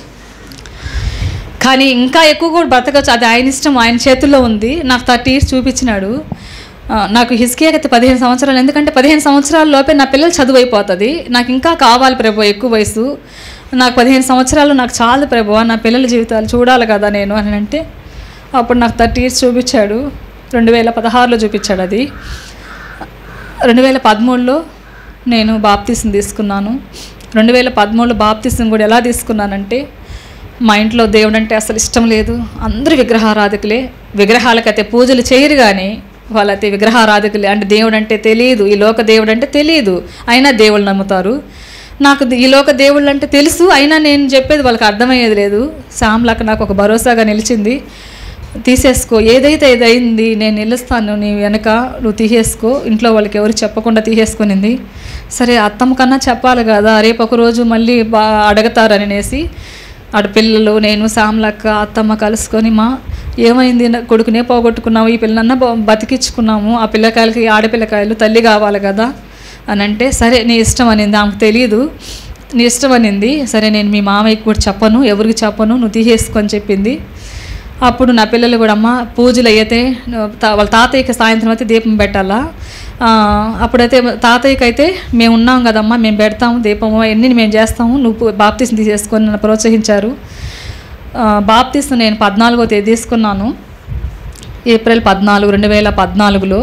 కానీ ఇంకా ఎక్కువ కూడా బ్రతకచ్చు అది ఆయన ఇష్టం ఆయన చేతుల్లో ఉంది నాకు థర్టీ ఇయర్స్ చూపించినాడు ఆ, నాకు హిస్కియాకి అయితే పదిహేను సంవత్సరాలు ఎందుకంటే పదిహేను సంవత్సరాల లోపే నా పిల్లలు చదువు అయిపోతుంది నాకు ఇంకా కావాలి ప్రభు ఎక్కువ వయసు నాకు పదిహేను సంవత్సరాలు నాకు చాలు ప్రభు నా పిల్లల జీవితాలు చూడాలి కదా నేను అని అంటే అప్పుడు నాకు థర్టీ ఇయర్స్ చూపించాడు రెండు వేల పదహారులో చూపించాడు అది రెండు వేల పదమూడులో నేను బాప్తీసం తీసుకున్నాను రెండు వేల పదమూడులో బాప్తీసం కూడా ఎలా తీసుకున్నానంటే మా ఇంట్లో దేవుడు అంటే అసలు ఇష్టం లేదు అందరూ విగ్రహారాధకులే విగ్రహాలకైతే పూజలు చేయరు కానీ వాళ్ళైతే విగ్రహారాధకులే అంటే దేవుడు అంటే తెలియదు ఈ లోక దేవుడు అంటే తెలియదు అయినా దేవుళ్ళు నమ్ముతారు నాకు ఈ లోక దేవుళ్ళు అంటే తెలుసు అయినా నేను చెప్పేది వాళ్ళకి అర్థమయ్యేది లేదు శ్యామ్లాక నాకు ఒక భరోసాగా నిలిచింది తీసేసుకో ఏదైతే ఏదైంది నేను నిలుస్తాను నీ వెనక నువ్వు తీసేసుకో ఇంట్లో వాళ్ళకి ఎవరు చెప్పకుండా తీసేసుకునింది సరే అత్తమ్మ కన్నా చెప్పాలి కదా రేపు ఒక రోజు మళ్ళీ బా అడగతారనేసి ఆడ పిల్లలు నేను సామ్లక్క అత్తమ్మ కలుసుకొని మా ఏమైంది నా కొడుకునే పోగొట్టుకున్నావు ఈ పిల్లనన్న బ- బతికించుకున్నాము ఆ పిల్లకాయలకి ఆడపిల్లకాయలు తల్లి కావాలి కదా అని అంటే సరే నీ ఇష్టం అనింది ఆమెకు తెలియదు నీ ఇష్టం అనింది సరే నేను మీ మామయ్యకి కూడా చెప్పను ఎవరికి చెప్పను నువ్వు తీసేసుకొని చెప్పింది అప్పుడు నా పిల్లలు కూడా అమ్మ పూజలు అయితే తా- వాళ్ళ తాతయ్యకి సాయంత్రం అయితే దీపం పెట్టాలా ఆ, అప్పుడైతే తాతయ్యకి అయితే మేము ఉన్నాం కదమ్మా మేము పెడతాము దీపము అన్నీ మేము చేస్తాము నువ్వు బాప్తీసం తీసేసుకొని నన్ను ప్రోత్సహించారు ఆ, బాప్తీసం నేను పద్నాలుగో తేదీ తీసుకున్నాను ఏప్రిల్ పద్నాలుగు రెండు వేల పద్నాలుగులో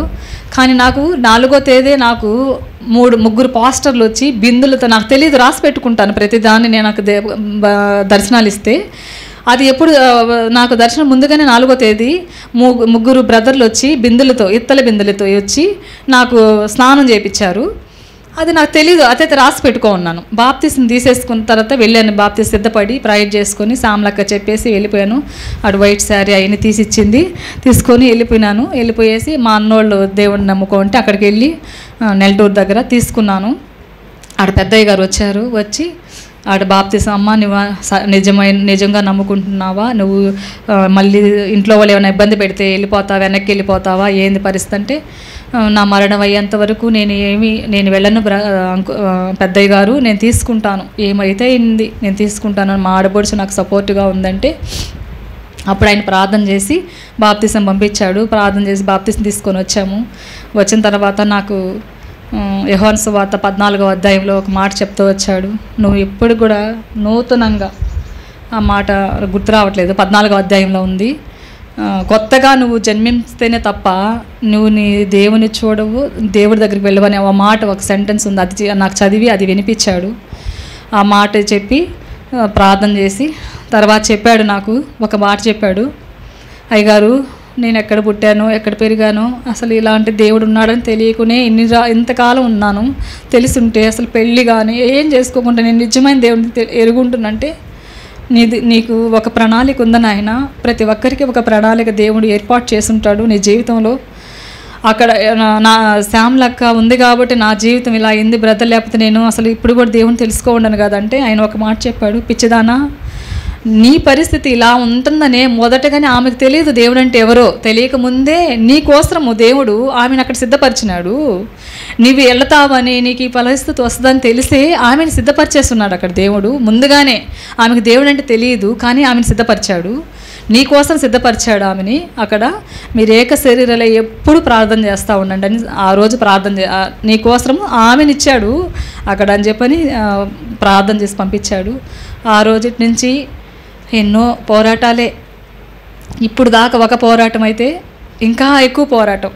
కానీ నాకు నాలుగో తేదీ నాకు మూడు ముగ్గురు పాస్టర్లు వచ్చి బిందులతో నాకు తెలియదు రాసి పెట్టుకుంటాను ప్రతిదాన్ని నేను నాకు దే బ- దర్శనాలు ఇస్తే అది ఎప్పుడు ఆ, నాకు దర్శనం ముందుగానే నాలుగో తేదీ ముగ్గు- ముగ్గురు బ్రదర్లు వచ్చి బిందులతో ఇత్తల బిందులతో వచ్చి నాకు స్నానం చేయించారు అది నాకు తెలియదు అదైతే రాసి పెట్టుకో ఉన్నాను బాప్తీసం తీసేసుకున్న తర్వాత వెళ్ళాను బాప్తీస్ సిద్ధపడి ప్రైడ్ చేసుకొని సామ్లక్క చెప్పేసి వెళ్ళిపోయాను అటు వైట్ శారీ అవన్నీ తీసిచ్చింది తీసుకొని వెళ్ళిపోయినాను వెళ్ళిపోయేసి మా అన్నోళ్ళు దేవుడిని నమ్ముకుంటే అక్కడికి వెళ్ళి ఆ, నెల్లూరు దగ్గర తీసుకున్నాను ఆడ పెద్దయ్య గారు వచ్చారు వచ్చి ఆడ బాప్తీసం అమ్మ నువ్వు స- నిజమైన నిజంగా నమ్ముకుంటున్నావా నువ్వు ఆ, మళ్ళీ ఇంట్లో వాళ్ళు ఏమైనా ఇబ్బంది పెడితే వెళ్ళిపోతావా వెనక్కి వెళ్ళిపోతావా ఏంది పరిస్థితి అంటే ఆ, నా మరణం అయ్యేంత వరకు నేను ఏమి నేను వెళ్ళను బ్ర అంకు ఆ, పెద్దయ్య గారు నేను తీసుకుంటాను ఏమైతే అయింది నేను తీసుకుంటాను మా ఆడపడుచు నాకు సపోర్ట్గా ఉందంటే అప్పుడు ఆయన ప్రార్థన చేసి బాప్తీసం పంపించాడు ప్రార్థన చేసి బాప్తీసం తీసుకొని వచ్చాము వచ్చిన తర్వాత నాకు యహోన్ సువార్త పద్నాలుగో అధ్యాయంలో ఒక మాట చెప్తూ వచ్చాడు నువ్వు ఎప్పుడు కూడా నూతనంగా ఆ మాట గుర్తు రావట్లేదు పద్నాలుగో అధ్యాయంలో ఉంది ఆ, కొత్తగా నువ్వు జన్మిస్తేనే తప్ప నువ్వు నీ దేవుని చూడవు దేవుడి దగ్గరికి వెళ్ళవని ఆ మాట ఒక సెంటెన్స్ ఉంది అది చే- నాకు చదివి అది వినిపించాడు ఆ మాట చెప్పి ఆ, ప్రార్థన చేసి తర్వాత చెప్పాడు నాకు ఒక మాట చెప్పాడు అయ్యగారు నేను ఎక్కడ పుట్టాను ఎక్కడ పెరిగాను అసలు ఇలాంటి దేవుడు ఉన్నాడని తెలియకునే ఇన్ని రా ఇంతకాలం ఉన్నాను తెలిసుంటే అసలు పెళ్ళి కానీ ఏం చేసుకోకుండా నేను నిజమైన దేవుడిని తె- ఎరుగుంటున్నంటే నీది నీకు ఒక ప్రణాళిక ఉందని ఆయన ప్రతి ఒక్కరికి ఒక ప్రణాళిక దేవుడు ఏర్పాటు చేసుంటాడు నీ జీవితంలో అక్కడ నా- నా శామ్ లెక్క ఉంది కాబట్టి నా జీవితం ఇలా అయింది బ్రదర్ లేకపోతే నేను అసలు ఇప్పుడు కూడా దేవుని తెలుసుకోండను కదంటే ఆయన ఒక మాట చెప్పాడు పిచ్చిదానా నీ పరిస్థితి ఇలా ఉంటుందనే మొదటగానే ఆమెకు తెలియదు దేవుడు అంటే ఎవరో తెలియక ముందే నీ కోసము దేవుడు ఆమెను అక్కడ సిద్ధపరిచినాడు నీవు వెళ్తావని నీకు ఈ పరిస్థితి వస్తుందని తెలిసే ఆమెను సిద్ధపరిచేస్తున్నాడు అక్కడ దేవుడు ముందుగానే ఆమెకు దేవుడు అంటే తెలియదు కానీ ఆమెను సిద్ధపరిచాడు నీ కోసం సిద్ధపరిచాడు ఆమెని అక్కడ మీరు ఏక శరీరాలే ఎప్పుడు ప్రార్థన చేస్తూ ఉండండి అని ఆ రోజు ప్రార్థన చే ఆ- నీ కోసం ఆమెనిచ్చాడు అక్కడ అని చెప్పని ఆ, ప్రార్థన చేసి పంపించాడు ఆ రోజు నుంచి ఎన్నో పోరాటాలే ఇప్పుడు దాకా ఒక పోరాటం అయితే ఇంకా ఎక్కువ పోరాటం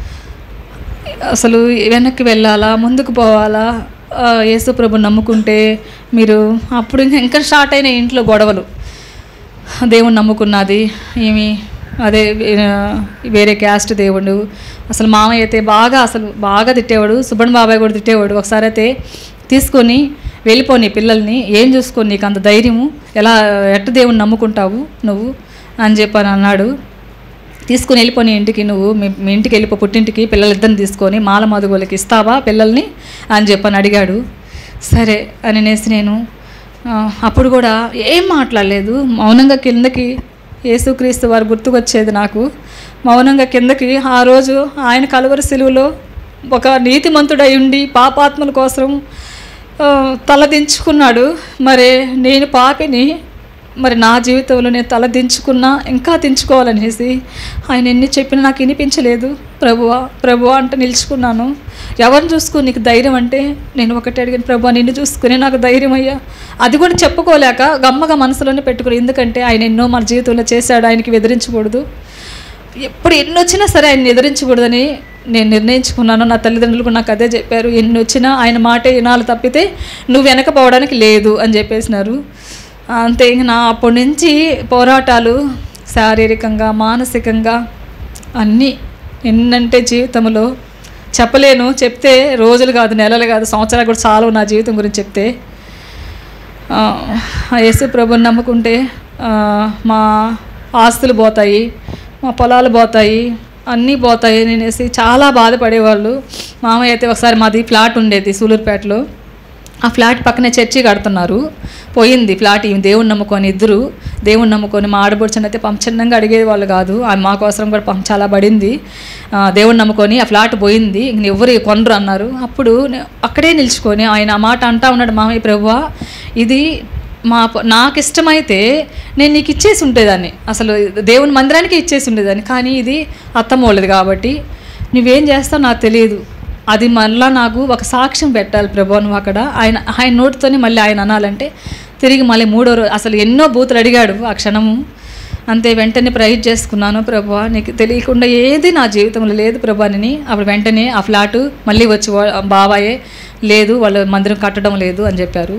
అసలు వెనక్కి వెళ్ళాలా ముందుకు పోవాలా ఆ, యేసు ప్రభు నమ్ముకుంటే మీరు అప్పుడు ఇంకా ఇంకా స్టార్ట్ అయిన ఇంట్లో గొడవలు దేవుని నమ్ముకున్నది ఏమి అదే ఆ, వేరే క్యాస్ట్ దేవుడు అసలు మామయ్య అయితే బాగా అసలు బాగా తిట్టేవాడు సుబ్బన్ బాబాయ్ కూడా తిట్టేవాడు ఒకసారి అయితే తీసుకొని వెళ్ళిపోని పిల్లల్ని ఏం చూసుకొని నీకు అంత ధైర్యము ఎలా ఎట్ట దేవుని నమ్ముకుంటావు నువ్వు అని చెప్పని అన్నాడు తీసుకుని వెళ్ళిపోని ఇంటికి నువ్వు మీ మీ ఇంటికి వెళ్ళిపో పుట్టింటికి పిల్లలిద్దరిని తీసుకొని మాల మధుగోలకి ఇస్తావా పిల్లల్ని అని చెప్పని అడిగాడు సరే అని నేసి నేను ఆ, అప్పుడు కూడా ఏం మాట్లాడలేదు మౌనంగా కిందకి యేసుక్రీస్తు వారు గుర్తుకొచ్చేది నాకు మౌనంగా కిందకి ఆ రోజు ఆయన కలువరి సిలువలో ఒక నీతిమంతుడై ఉండి పాపాత్మల కోసం ఆ, తలదించుకున్నాడు మరి నేను పాపిని మరి నా జీవితంలో నేను తల దించుకున్నా ఇంకా దించుకోవాలనేసి ఆయన ఎన్ని చెప్పినా నాకు వినిపించలేదు ప్రభువా ప్రభువా అంటే నిలుచుకున్నాను ఎవరిని చూసుకుని నీకు ధైర్యం అంటే నేను ఒకటి అడిగాను ప్రభువా నిన్ను చూసుకుని నాకు ధైర్యం అయ్యా అది కూడా చెప్పుకోలేక గమ్మగా మనసులోనే పెట్టుకుని ఎందుకంటే ఆయన ఎన్నో మన జీవితంలో చేశాడు ఆయనకి ఎదిరించకూడదు ఎప్పుడు ఎన్ని వచ్చినా సరే ఆయన ఎదిరించకూడదని నేను నిర్ణయించుకున్నాను నా తల్లిదండ్రులు కూడా నాకు అదే చెప్పారు ఎన్ని వచ్చినా ఆయన మాటే వినాలి తప్పితే నువ్వు వెనకపోవడానికి లేదు అని చెప్పేసినారు అంతే ఇంక నా అప్పటి నుంచి పోరాటాలు శారీరకంగా మానసికంగా అన్నీ ఎన్నంటే జీవితంలో చెప్పలేను చెప్తే రోజులు కాదు నెలలు కాదు సంవత్సరాలు కూడా చాలు నా జీవితం గురించి చెప్తే ఆ, ఆ యేసు ప్రభుని నమ్ముకుంటే ఆ, మా ఆస్తులు పోతాయి మా పొలాలు పోతాయి అన్నీ పోతాయి నేనేసి చాలా బాధపడేవాళ్ళు మామయ్య అయితే ఒకసారి మాది ఫ్లాట్ ఉండేది సూలూరుపేటలో ఆ ఫ్లాట్ పక్కనే చర్చి కడుతున్నారు పోయింది ఫ్లాట్ ఈమె దేవుని నమ్ముకొని ఇద్దరు దేవుని నమ్ముకొని మా ఆడబడుచుని అయితే పంప చిన్నంగా అడిగేది వాళ్ళు కాదు ఆమె మా కోసం కూడా పంప చాలా పడింది ఆ, దేవుని నమ్ముకొని ఆ ఫ్లాట్ పోయింది ఇంక ఎవరు కొనరు అన్నారు అప్పుడు నే- అక్కడే నిల్చుకొని ఆయన ఆ మాట అంటా ఉన్నాడు మామయ్య ప్రభువా ఇది మా ప- నాకు ఇష్టమైతే నేను నీకు ఇచ్చేసి ఉండేదాన్ని అసలు దేవుని మందిరానికి ఇచ్చేసి ఉండేదాన్ని కానీ ఇది అత్తమ్మోళ్ళది కాబట్టి నువ్వేం చేస్తావు నాకు తెలియదు అది మళ్ళా నాకు ఒక సాక్ష్యం పెట్టాలి ప్రభు నువ్వు అక్కడ ఆయన ఆయన నోటితోనే మళ్ళీ ఆయన అనాలంటే తిరిగి మళ్ళీ మూడో రోజు అసలు ఎన్నో బూతులు అడిగాడు ఆ క్షణము అంతే వెంటనే ప్రైజ్ చేసుకున్నాను ప్రభా నీకు తెలియకుండా ఏది నా జీవితంలో లేదు ప్రభా అని అప్పుడు వెంటనే ఆ ఫ్లాటు మళ్ళీ వచ్చి వా- బాబాయే లేదు వాళ్ళు మందిరం కట్టడం లేదు అని చెప్పారు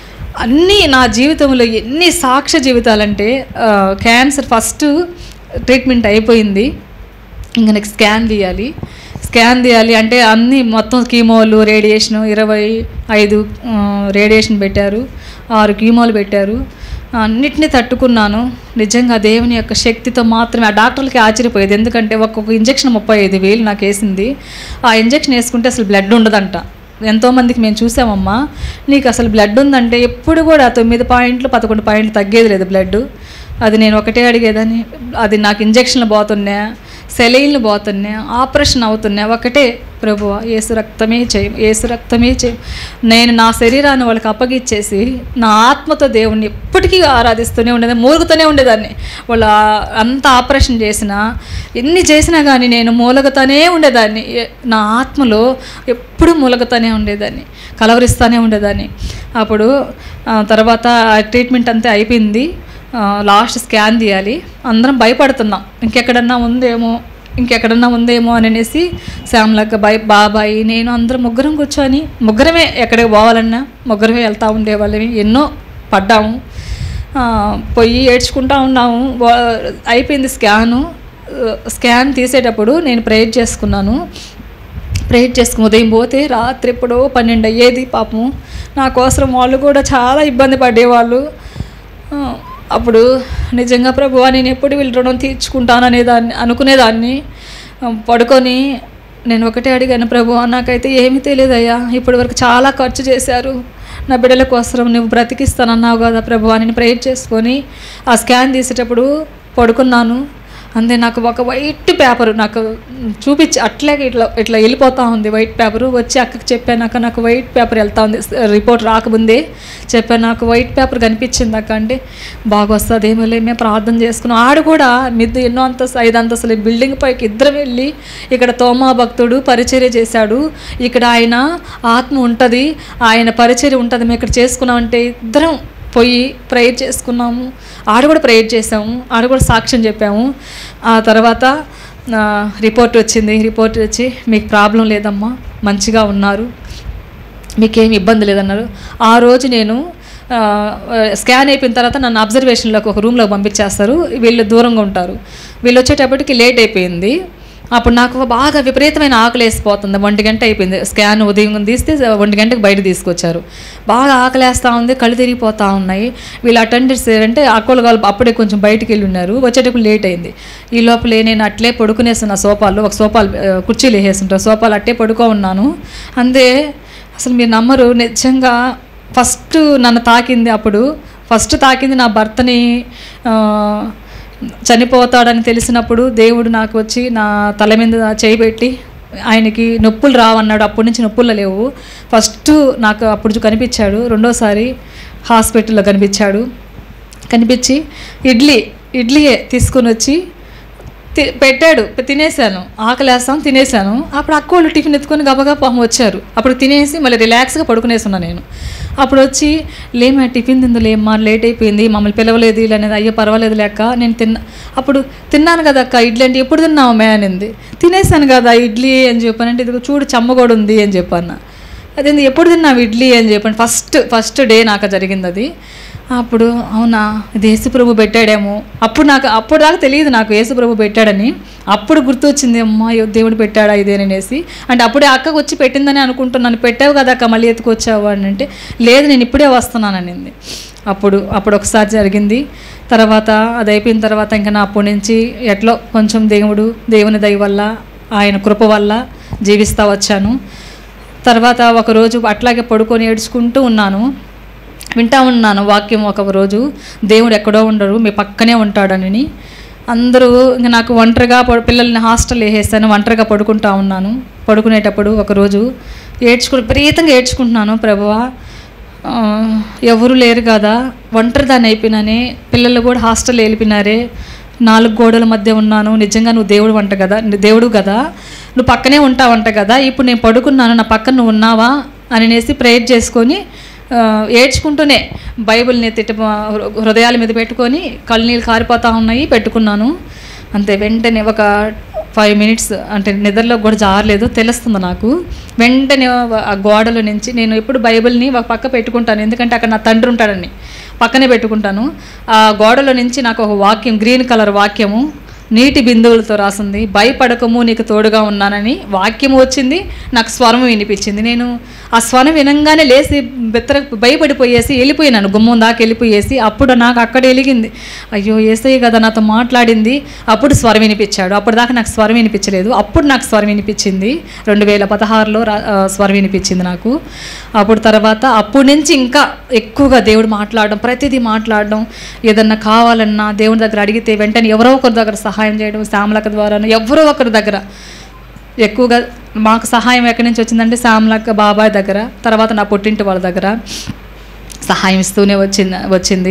అన్నీ నా జీవితంలో ఎన్ని సాక్ష్య జీవితాలంటే ఆ, క్యాన్సర్ ఫస్ట్ ట్రీట్మెంట్ అయిపోయింది ఇంకా నెక్స్ట్ స్కాన్ తీయాలి స్కాన్ తీయాలి అంటే అన్నీ మొత్తం కీమోలు రేడియేషన్ ఇరవై ఐదు ఆ, రేడియేషన్ పెట్టారు ఆరు కీమోలు పెట్టారు అన్నిటినీ తట్టుకున్నాను నిజంగా దేవుని యొక్క శక్తితో మాత్రమే ఆ డాక్టర్లకి ఆశ్చర్యపోయేది ఎందుకంటే ఒక్కొక్క ఇంజెక్షన్ ముప్పై ఐదు వేలు నాకు వేసింది ఆ ఇంజెక్షన్ వేసుకుంటే అసలు బ్లడ్ ఉండదంట ఎంతోమందికి మేము చూసామమ్మా నీకు అసలు బ్లడ్ ఉందంటే ఎప్పుడు కూడా తొమ్మిది పాయింట్లు పదకొండు పాయింట్లు తగ్గేది లేదు బ్లడ్ అది నేను ఒకటే అడిగేదాన్ని అది నాకు ఇంజక్షన్లు పోతున్నాయా సెలైన్లు పోతున్నాయా ఆపరేషన్ అవుతున్నాయా ఒకటే ప్రభు ఏసు రక్తమే చేయం ఏసు రక్తమే చేయం నేను నా శరీరాన్ని వాళ్ళకి అప్పగిచ్చేసి నా ఆత్మతో దేవుణ్ణి ఎప్పటికీ ఆరాధిస్తూనే ఉండేది మూలుగుతూనే ఉండేదాన్ని వాళ్ళు ఆ- అంత ఆపరేషన్ చేసినా ఎన్ని చేసినా కానీ నేను మూలగతానే ఉండేదాన్ని ఏ- నా ఆత్మలో ఎప్పుడు మూలగతానే ఉండేదాన్ని కలవరిస్తూనే ఉండేదాన్ని అప్పుడు ఆ, తర్వాత ఆ ట్రీట్మెంట్ అంతా అయిపోయింది ఆ, లాస్ట్ స్కాన్ తీయాలి అందరం భయపడుతున్నాం ఇంకెక్కడన్నా ఉందేమో ఇంకెక్కడన్నా ఉందేమో అని అనేసి శ్యామలక్క బాయ్ బాబాయ్ నేను అందరం ముగ్గురం కూర్చొని ముగ్గురమే ఎక్కడికి పోవాలన్నా ముగ్గురమే వెళ్తూ ఉండేవాళ్ళమి ఎన్నో పడ్డాము ఆ, పోయి ఏడ్చుకుంటా ఉన్నాము వా- అయిపోయింది స్కాను ఆ, స్కాన్ తీసేటప్పుడు నేను ప్రేయర్ చేసుకున్నాను ప్రేయర్ చేసుకుని ఉదయం పోతే రాత్రి ఎప్పుడో పన్నెండు అయ్యేది పాపం నా కోసం వాళ్ళు కూడా చాలా ఇబ్బంది పడేవాళ్ళు ఆ, అప్పుడు నిజంగా ప్రభు నేను ఎప్పుడు వీళ్ళ రుణం తీర్చుకుంటాననే దాన్ని అనుకునేదాన్ని ఆ, పడుకొని నేను ఒకటే అడిగాను ప్రభు నాకైతే ఏమీ తెలియదయ్యా ఇప్పటి వరకు చాలా ఖర్చు చేశారు నా బిడ్డల కోసం నువ్వు బ్రతికిస్తానన్నావు కదా ప్రభు అని నేను ప్రేయర్ చేసుకొని ఆ స్కాన్ తీసేటప్పుడు పడుకున్నాను అంతే నాకు ఒక వైట్ పేపర్ నాకు చూపించి అట్లాగే ఇట్లా ఇట్లా వెళ్ళిపోతా ఉంది వైట్ పేపర్ వచ్చి అక్కకి చెప్పానాక నాకు వైట్ పేపర్ వెళ్తా ఉంది రిపోర్ట్ రాకముందే చెప్పాను నాకు వైట్ పేపర్ కనిపించింది అక్క అంటే బాగా వస్తుంది ఏమో లే మేము ప్రార్థన చేసుకున్నాం ఆడు కూడా మిద్దు ఎన్నో అంతస్తు ఐదు అంతస్తులు బిల్డింగ్ పైకి ఇద్దరం వెళ్ళి ఇక్కడ తోమా భక్తుడు పరిచర్య చేశాడు ఇక్కడ ఆయన ఆత్మ ఉంటుంది ఆయన పరిచర్య ఉంటుంది మేము ఇక్కడ చేసుకున్నామంటే ఇద్దరం పోయి ప్రేయర్ చేసుకున్నాము ఆడ కూడా ప్రేయర్ చేసాము ఆడ కూడా సాక్ష్యం చెప్పాము ఆ తర్వాత ఆ, రిపోర్ట్ వచ్చింది రిపోర్ట్ వచ్చి మీకు ప్రాబ్లం లేదమ్మా మంచిగా ఉన్నారు మీకేం ఇబ్బంది లేదన్నారు ఆ రోజు నేను ఆ, స్కాన్ అయిపోయిన తర్వాత నన్ను అబ్జర్వేషన్లోకి ఒక రూమ్లోకి పంపించేస్తారు వీళ్ళు దూరంగా ఉంటారు వీళ్ళు వచ్చేటప్పటికి లేట్ అయిపోయింది అప్పుడు నాకు బాగా విపరీతమైన ఆకలి వేసిపోతుంది ఒంటి గంట అయిపోయింది స్కాన్ ఉదయం తీస్తే ఒంటి గంటకు బయట తీసుకొచ్చారు బాగా ఆకలేస్తూ ఉంది కళ్ళు తిరిగిపోతూ ఉన్నాయి వీళ్ళు అటెండెన్స్ అంటే అక్కలు వాళ్ళు అప్పుడే కొంచెం బయటికి వెళ్ళి ఉన్నారు వచ్చేటప్పుడు లేట్ అయింది ఈ లోపలే నేను అట్లే పడుకునేస్తున్న సోఫాల్లో ఒక సోఫాలు ఆ, కుర్చీలు వేసేస్తుంటారు సోఫాలు అట్టే పడుకో ఉన్నాను అంతే అసలు మీరు నమ్మరు నిజంగా ఫస్ట్ నన్ను తాకింది అప్పుడు ఫస్ట్ తాకింది నా భర్తని ఆ, చనిపోతాడని తెలిసినప్పుడు దేవుడు నాకు వచ్చి నా తల మీద చేయబెట్టి ఆయనకి నొప్పులు రావన్నాడు అప్పటి నుంచి నొప్పులు లేవు ఫస్ట్ నాకు అప్పుడు కనిపించాడు రెండోసారి హాస్పిటల్లో కనిపించాడు కనిపించి ఇడ్లీ ఇడ్లీయే తీసుకొని వచ్చి తి- పెట్టాడు తినేసాను ఆకలేస్తాను తినేసాను అప్పుడు అక్క వాళ్ళు టిఫిన్ ఎత్తుకొని గబగా పాము వచ్చారు అప్పుడు తినేసి మళ్ళీ రిలాక్స్గా పడుకునేస్తున్నా నేను అప్పుడు వచ్చి లేమా టిఫిన్ తిందు లేమ్మా లేట్ అయిపోయింది మమ్మల్ని పిలవలేదు ఇలా అనేది అయ్యో పర్వాలేదు లేక నేను తిన్నా అప్పుడు తిన్నాను కదా అక్క ఇడ్లీ అంటే ఎప్పుడు తిన్నావు మే అనింది తినేసాను కదా ఇడ్లీ అని చెప్పానంటే ఇది చూడు చెమ్మ కూడా ఉంది అని చెప్పాను అదేంది ఎప్పుడు తిన్నావు ఇడ్లీ అని చెప్పండి ఫస్ట్ ఫస్ట్ డే నాకు జరిగింది అది అప్పుడు అవునా ఇది యేసుప్రభు పెట్టాడేమో అప్పుడు నాకు అప్పుడు దాకా తెలియదు నాకు యేసుప్రభు పెట్టాడని అప్పుడు గుర్తొచ్చింది అమ్మా అయ్యో దేవుడు పెట్టాడా ఇదేననేసి అంటే అప్పుడే అక్కకు వచ్చి పెట్టిందని అనుకుంటున్నాను పెట్టావు కదా అక్క మళ్ళీ ఎత్తుకొచ్చావు అని అంటే లేదు నేను ఇప్పుడే వస్తున్నాననింది అప్పుడు అప్పుడు ఒకసారి జరిగింది తర్వాత అది అయిపోయిన తర్వాత ఇంకా నా అప్పటి నుంచి ఎట్లో కొంచెం దేవుడు దేవుని దయ వల్ల ఆయన కృప వల్ల జీవిస్తూ వచ్చాను తర్వాత ఒకరోజు అట్లాగే పడుకొని ఏడ్చుకుంటూ ఉన్నాను వింటా ఉన్నాను వాక్యం ఒక రోజు దేవుడు ఎక్కడో ఉండరు మీ పక్కనే ఉంటాడని అందరూ ఇంక నాకు ఒంటరిగా పడు- పిల్లల్ని హాస్టల్ వేసేస్తాను ఒంటరిగా పడుకుంటా ఉన్నాను పడుకునేటప్పుడు ఒకరోజు ఏడ్చుకు విపరీతంగా ఏడ్చుకుంటున్నాను ప్రభువా ఆ, ఎవరు లేరు కదా ఒంటరిదాన్ని అయిపోయినానే పిల్లలు కూడా హాస్టల్ వెళ్ళిపోయినారే నాలుగు గోడల మధ్య ఉన్నాను నిజంగా నువ్వు దేవుడు వంట కదా దేవుడు కదా నువ్వు పక్కనే ఉంటావంట కదా ఇప్పుడు నేను పడుకున్నాను నా పక్కన నువ్వు ఉన్నావా అని అనేసి ప్రేయర్ చేసుకొని ఆ, ఏడ్చుకుంటూనే బైబిల్ని తిట్ట హృదయాల మీద పెట్టుకొని కళ్ళు నీళ్ళు కారిపోతూ ఉన్నాయి పెట్టుకున్నాను అంతే వెంటనే ఒక ఫైవ్ మినిట్స్ అంటే నిద్రలో కూడా జారలేదు తెలుస్తుంది నాకు వెంటనే ఆ గోడలో నుంచి నేను ఎప్పుడు బైబిల్ని ఒక పక్క పెట్టుకుంటాను ఎందుకంటే అక్కడ నా తండ్రి ఉంటాడని పక్కనే పెట్టుకుంటాను ఆ గోడలో నుంచి నాకు ఒక వాక్యం గ్రీన్ కలర్ వాక్యము నీటి బిందువులతో రాసింది భయపడకము నీకు తోడుగా ఉన్నానని వాక్యం వచ్చింది నాకు స్వరం వినిపించింది నేను ఆ స్వరం వినంగానే లేచి బెత్తర భయపడిపోయేసి వెళ్ళిపోయినాను గుమ్మం దాకా వెళ్ళిపోయేసి అప్పుడు నాకు అక్కడ వెలిగింది అయ్యో ఏసయ్య కదా నాతో మాట్లాడింది అప్పుడు స్వరం వినిపించాడు అప్పుడు దాకా నాకు స్వరం వినిపించలేదు అప్పుడు నాకు స్వరం వినిపించింది రెండు వేల పదహారులో రా ఆ, స్వరం వినిపించింది నాకు అప్పుడు తర్వాత అప్పటి నుంచి ఇంకా ఎక్కువగా దేవుడు మాట్లాడడం ప్రతిదీ మాట్లాడడం ఏదన్నా కావాలన్నా దేవుని దగ్గర అడిగితే వెంటనే ఎవరో ఒకరి దగ్గర సహాయం చేయడం శ్యామలక ద్వారా ఎవరో ఒకరి దగ్గర ఎక్కువగా మాకు సహాయం ఎక్కడి నుంచి వచ్చిందంటే శ్యామలక్క బాబాయ్ దగ్గర తర్వాత నా పుట్టింటి వాళ్ళ దగ్గర సహాయం ఇస్తూనే వచ్చింది వచ్చింది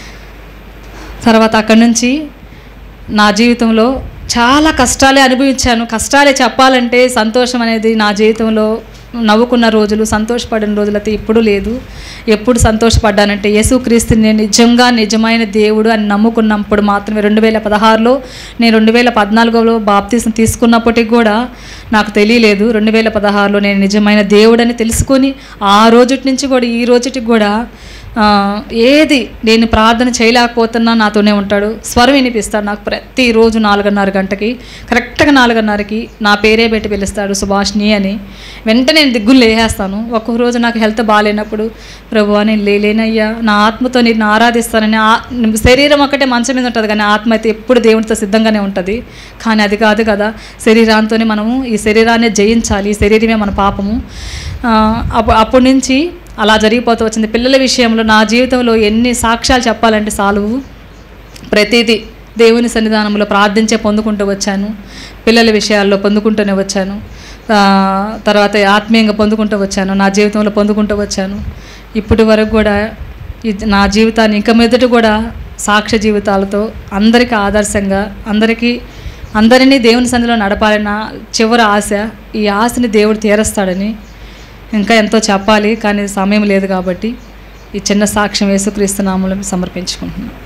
తర్వాత అక్కడి నుంచి నా జీవితంలో చాలా కష్టాలే అనుభవించాను కష్టాలే చెప్పాలంటే సంతోషం అనేది నా జీవితంలో నవ్వుకున్న రోజులు సంతోషపడిన రోజులైతే ఇప్పుడు లేదు ఎప్పుడు సంతోషపడ్డానంటే యేసుక్రీస్తుని నేను నిజంగా నిజమైన దేవుడు అని నమ్ముకున్నప్పుడు మాత్రమే రెండు వేల పదహారులో నేను రెండు వేల పద్నాలుగులో బాప్తీసం తీసుకున్నప్పటికి కూడా నాకు తెలియలేదు రెండు వేల పదహారులో నేను నిజమైన దేవుడని తెలుసుకొని ఆ రోజుటి నుంచి కూడా ఈ రోజుటికి కూడా ఆ, ఏది నేను ప్రార్థన చేయలేకపోతున్నా నాతోనే ఉంటాడు స్వరం వినిపిస్తాడు నాకు ప్రతిరోజు నాలుగున్నర గంటకి కరెక్ట్గా నాలుగున్నరకి నా పేరే పెట్టి పిలుస్తాడు సుభాష్ని అని వెంటనే నేను దిగ్గులు లేచేస్తాను ఒక్కొక్క రోజు నాకు హెల్త్ బాగాలేనప్పుడు ప్రభు నేను లేలేనయ్యా నా ఆత్మతో నేను ఆరాధిస్తానని ఆ శరీరం ఒకటే మంచం మీద ఉంటుంది కానీ ఆత్మ అయితే ఎప్పుడు దేవునితో సిద్ధంగానే ఉంటుంది కానీ అది కాదు కదా శరీరాంతోనే మనము ఈ శరీరాన్ని జయించాలి ఈ శరీరమే మన పాపము ఆ, అప్పు- అప్పటి నుంచి అలా జరిగిపోతూ వచ్చింది పిల్లల విషయంలో నా జీవితంలో ఎన్ని సాక్ష్యాలు చెప్పాలంటే సాలువు ప్రతిదీ దేవుని సన్నిధానంలో ప్రార్థించే పొందుకుంటూ వచ్చాను పిల్లల విషయాల్లో పొందుకుంటూనే వచ్చాను ఆ, తర్వాత ఆత్మీయంగా పొందుకుంటూ వచ్చాను నా జీవితంలో పొందుకుంటూ వచ్చాను ఇప్పటి వరకు కూడా ఇది నా జీవితాన్ని ఇంకా మీదట కూడా సాక్ష్య జీవితాలతో అందరికీ ఆదర్శంగా అందరికీ అందరినీ దేవుని సన్నిధిలో నడపాలన్న చివరి ఆశ ఈ ఆశని దేవుడు తీరుస్తాడని ఇంకా ఎంతో చెప్పాలి కానీ సమయం లేదు కాబట్టి ఈ చిన్న సాక్ష్యం యేసుక్రీస్తు నామములో సమర్పించుకుంటున్నాను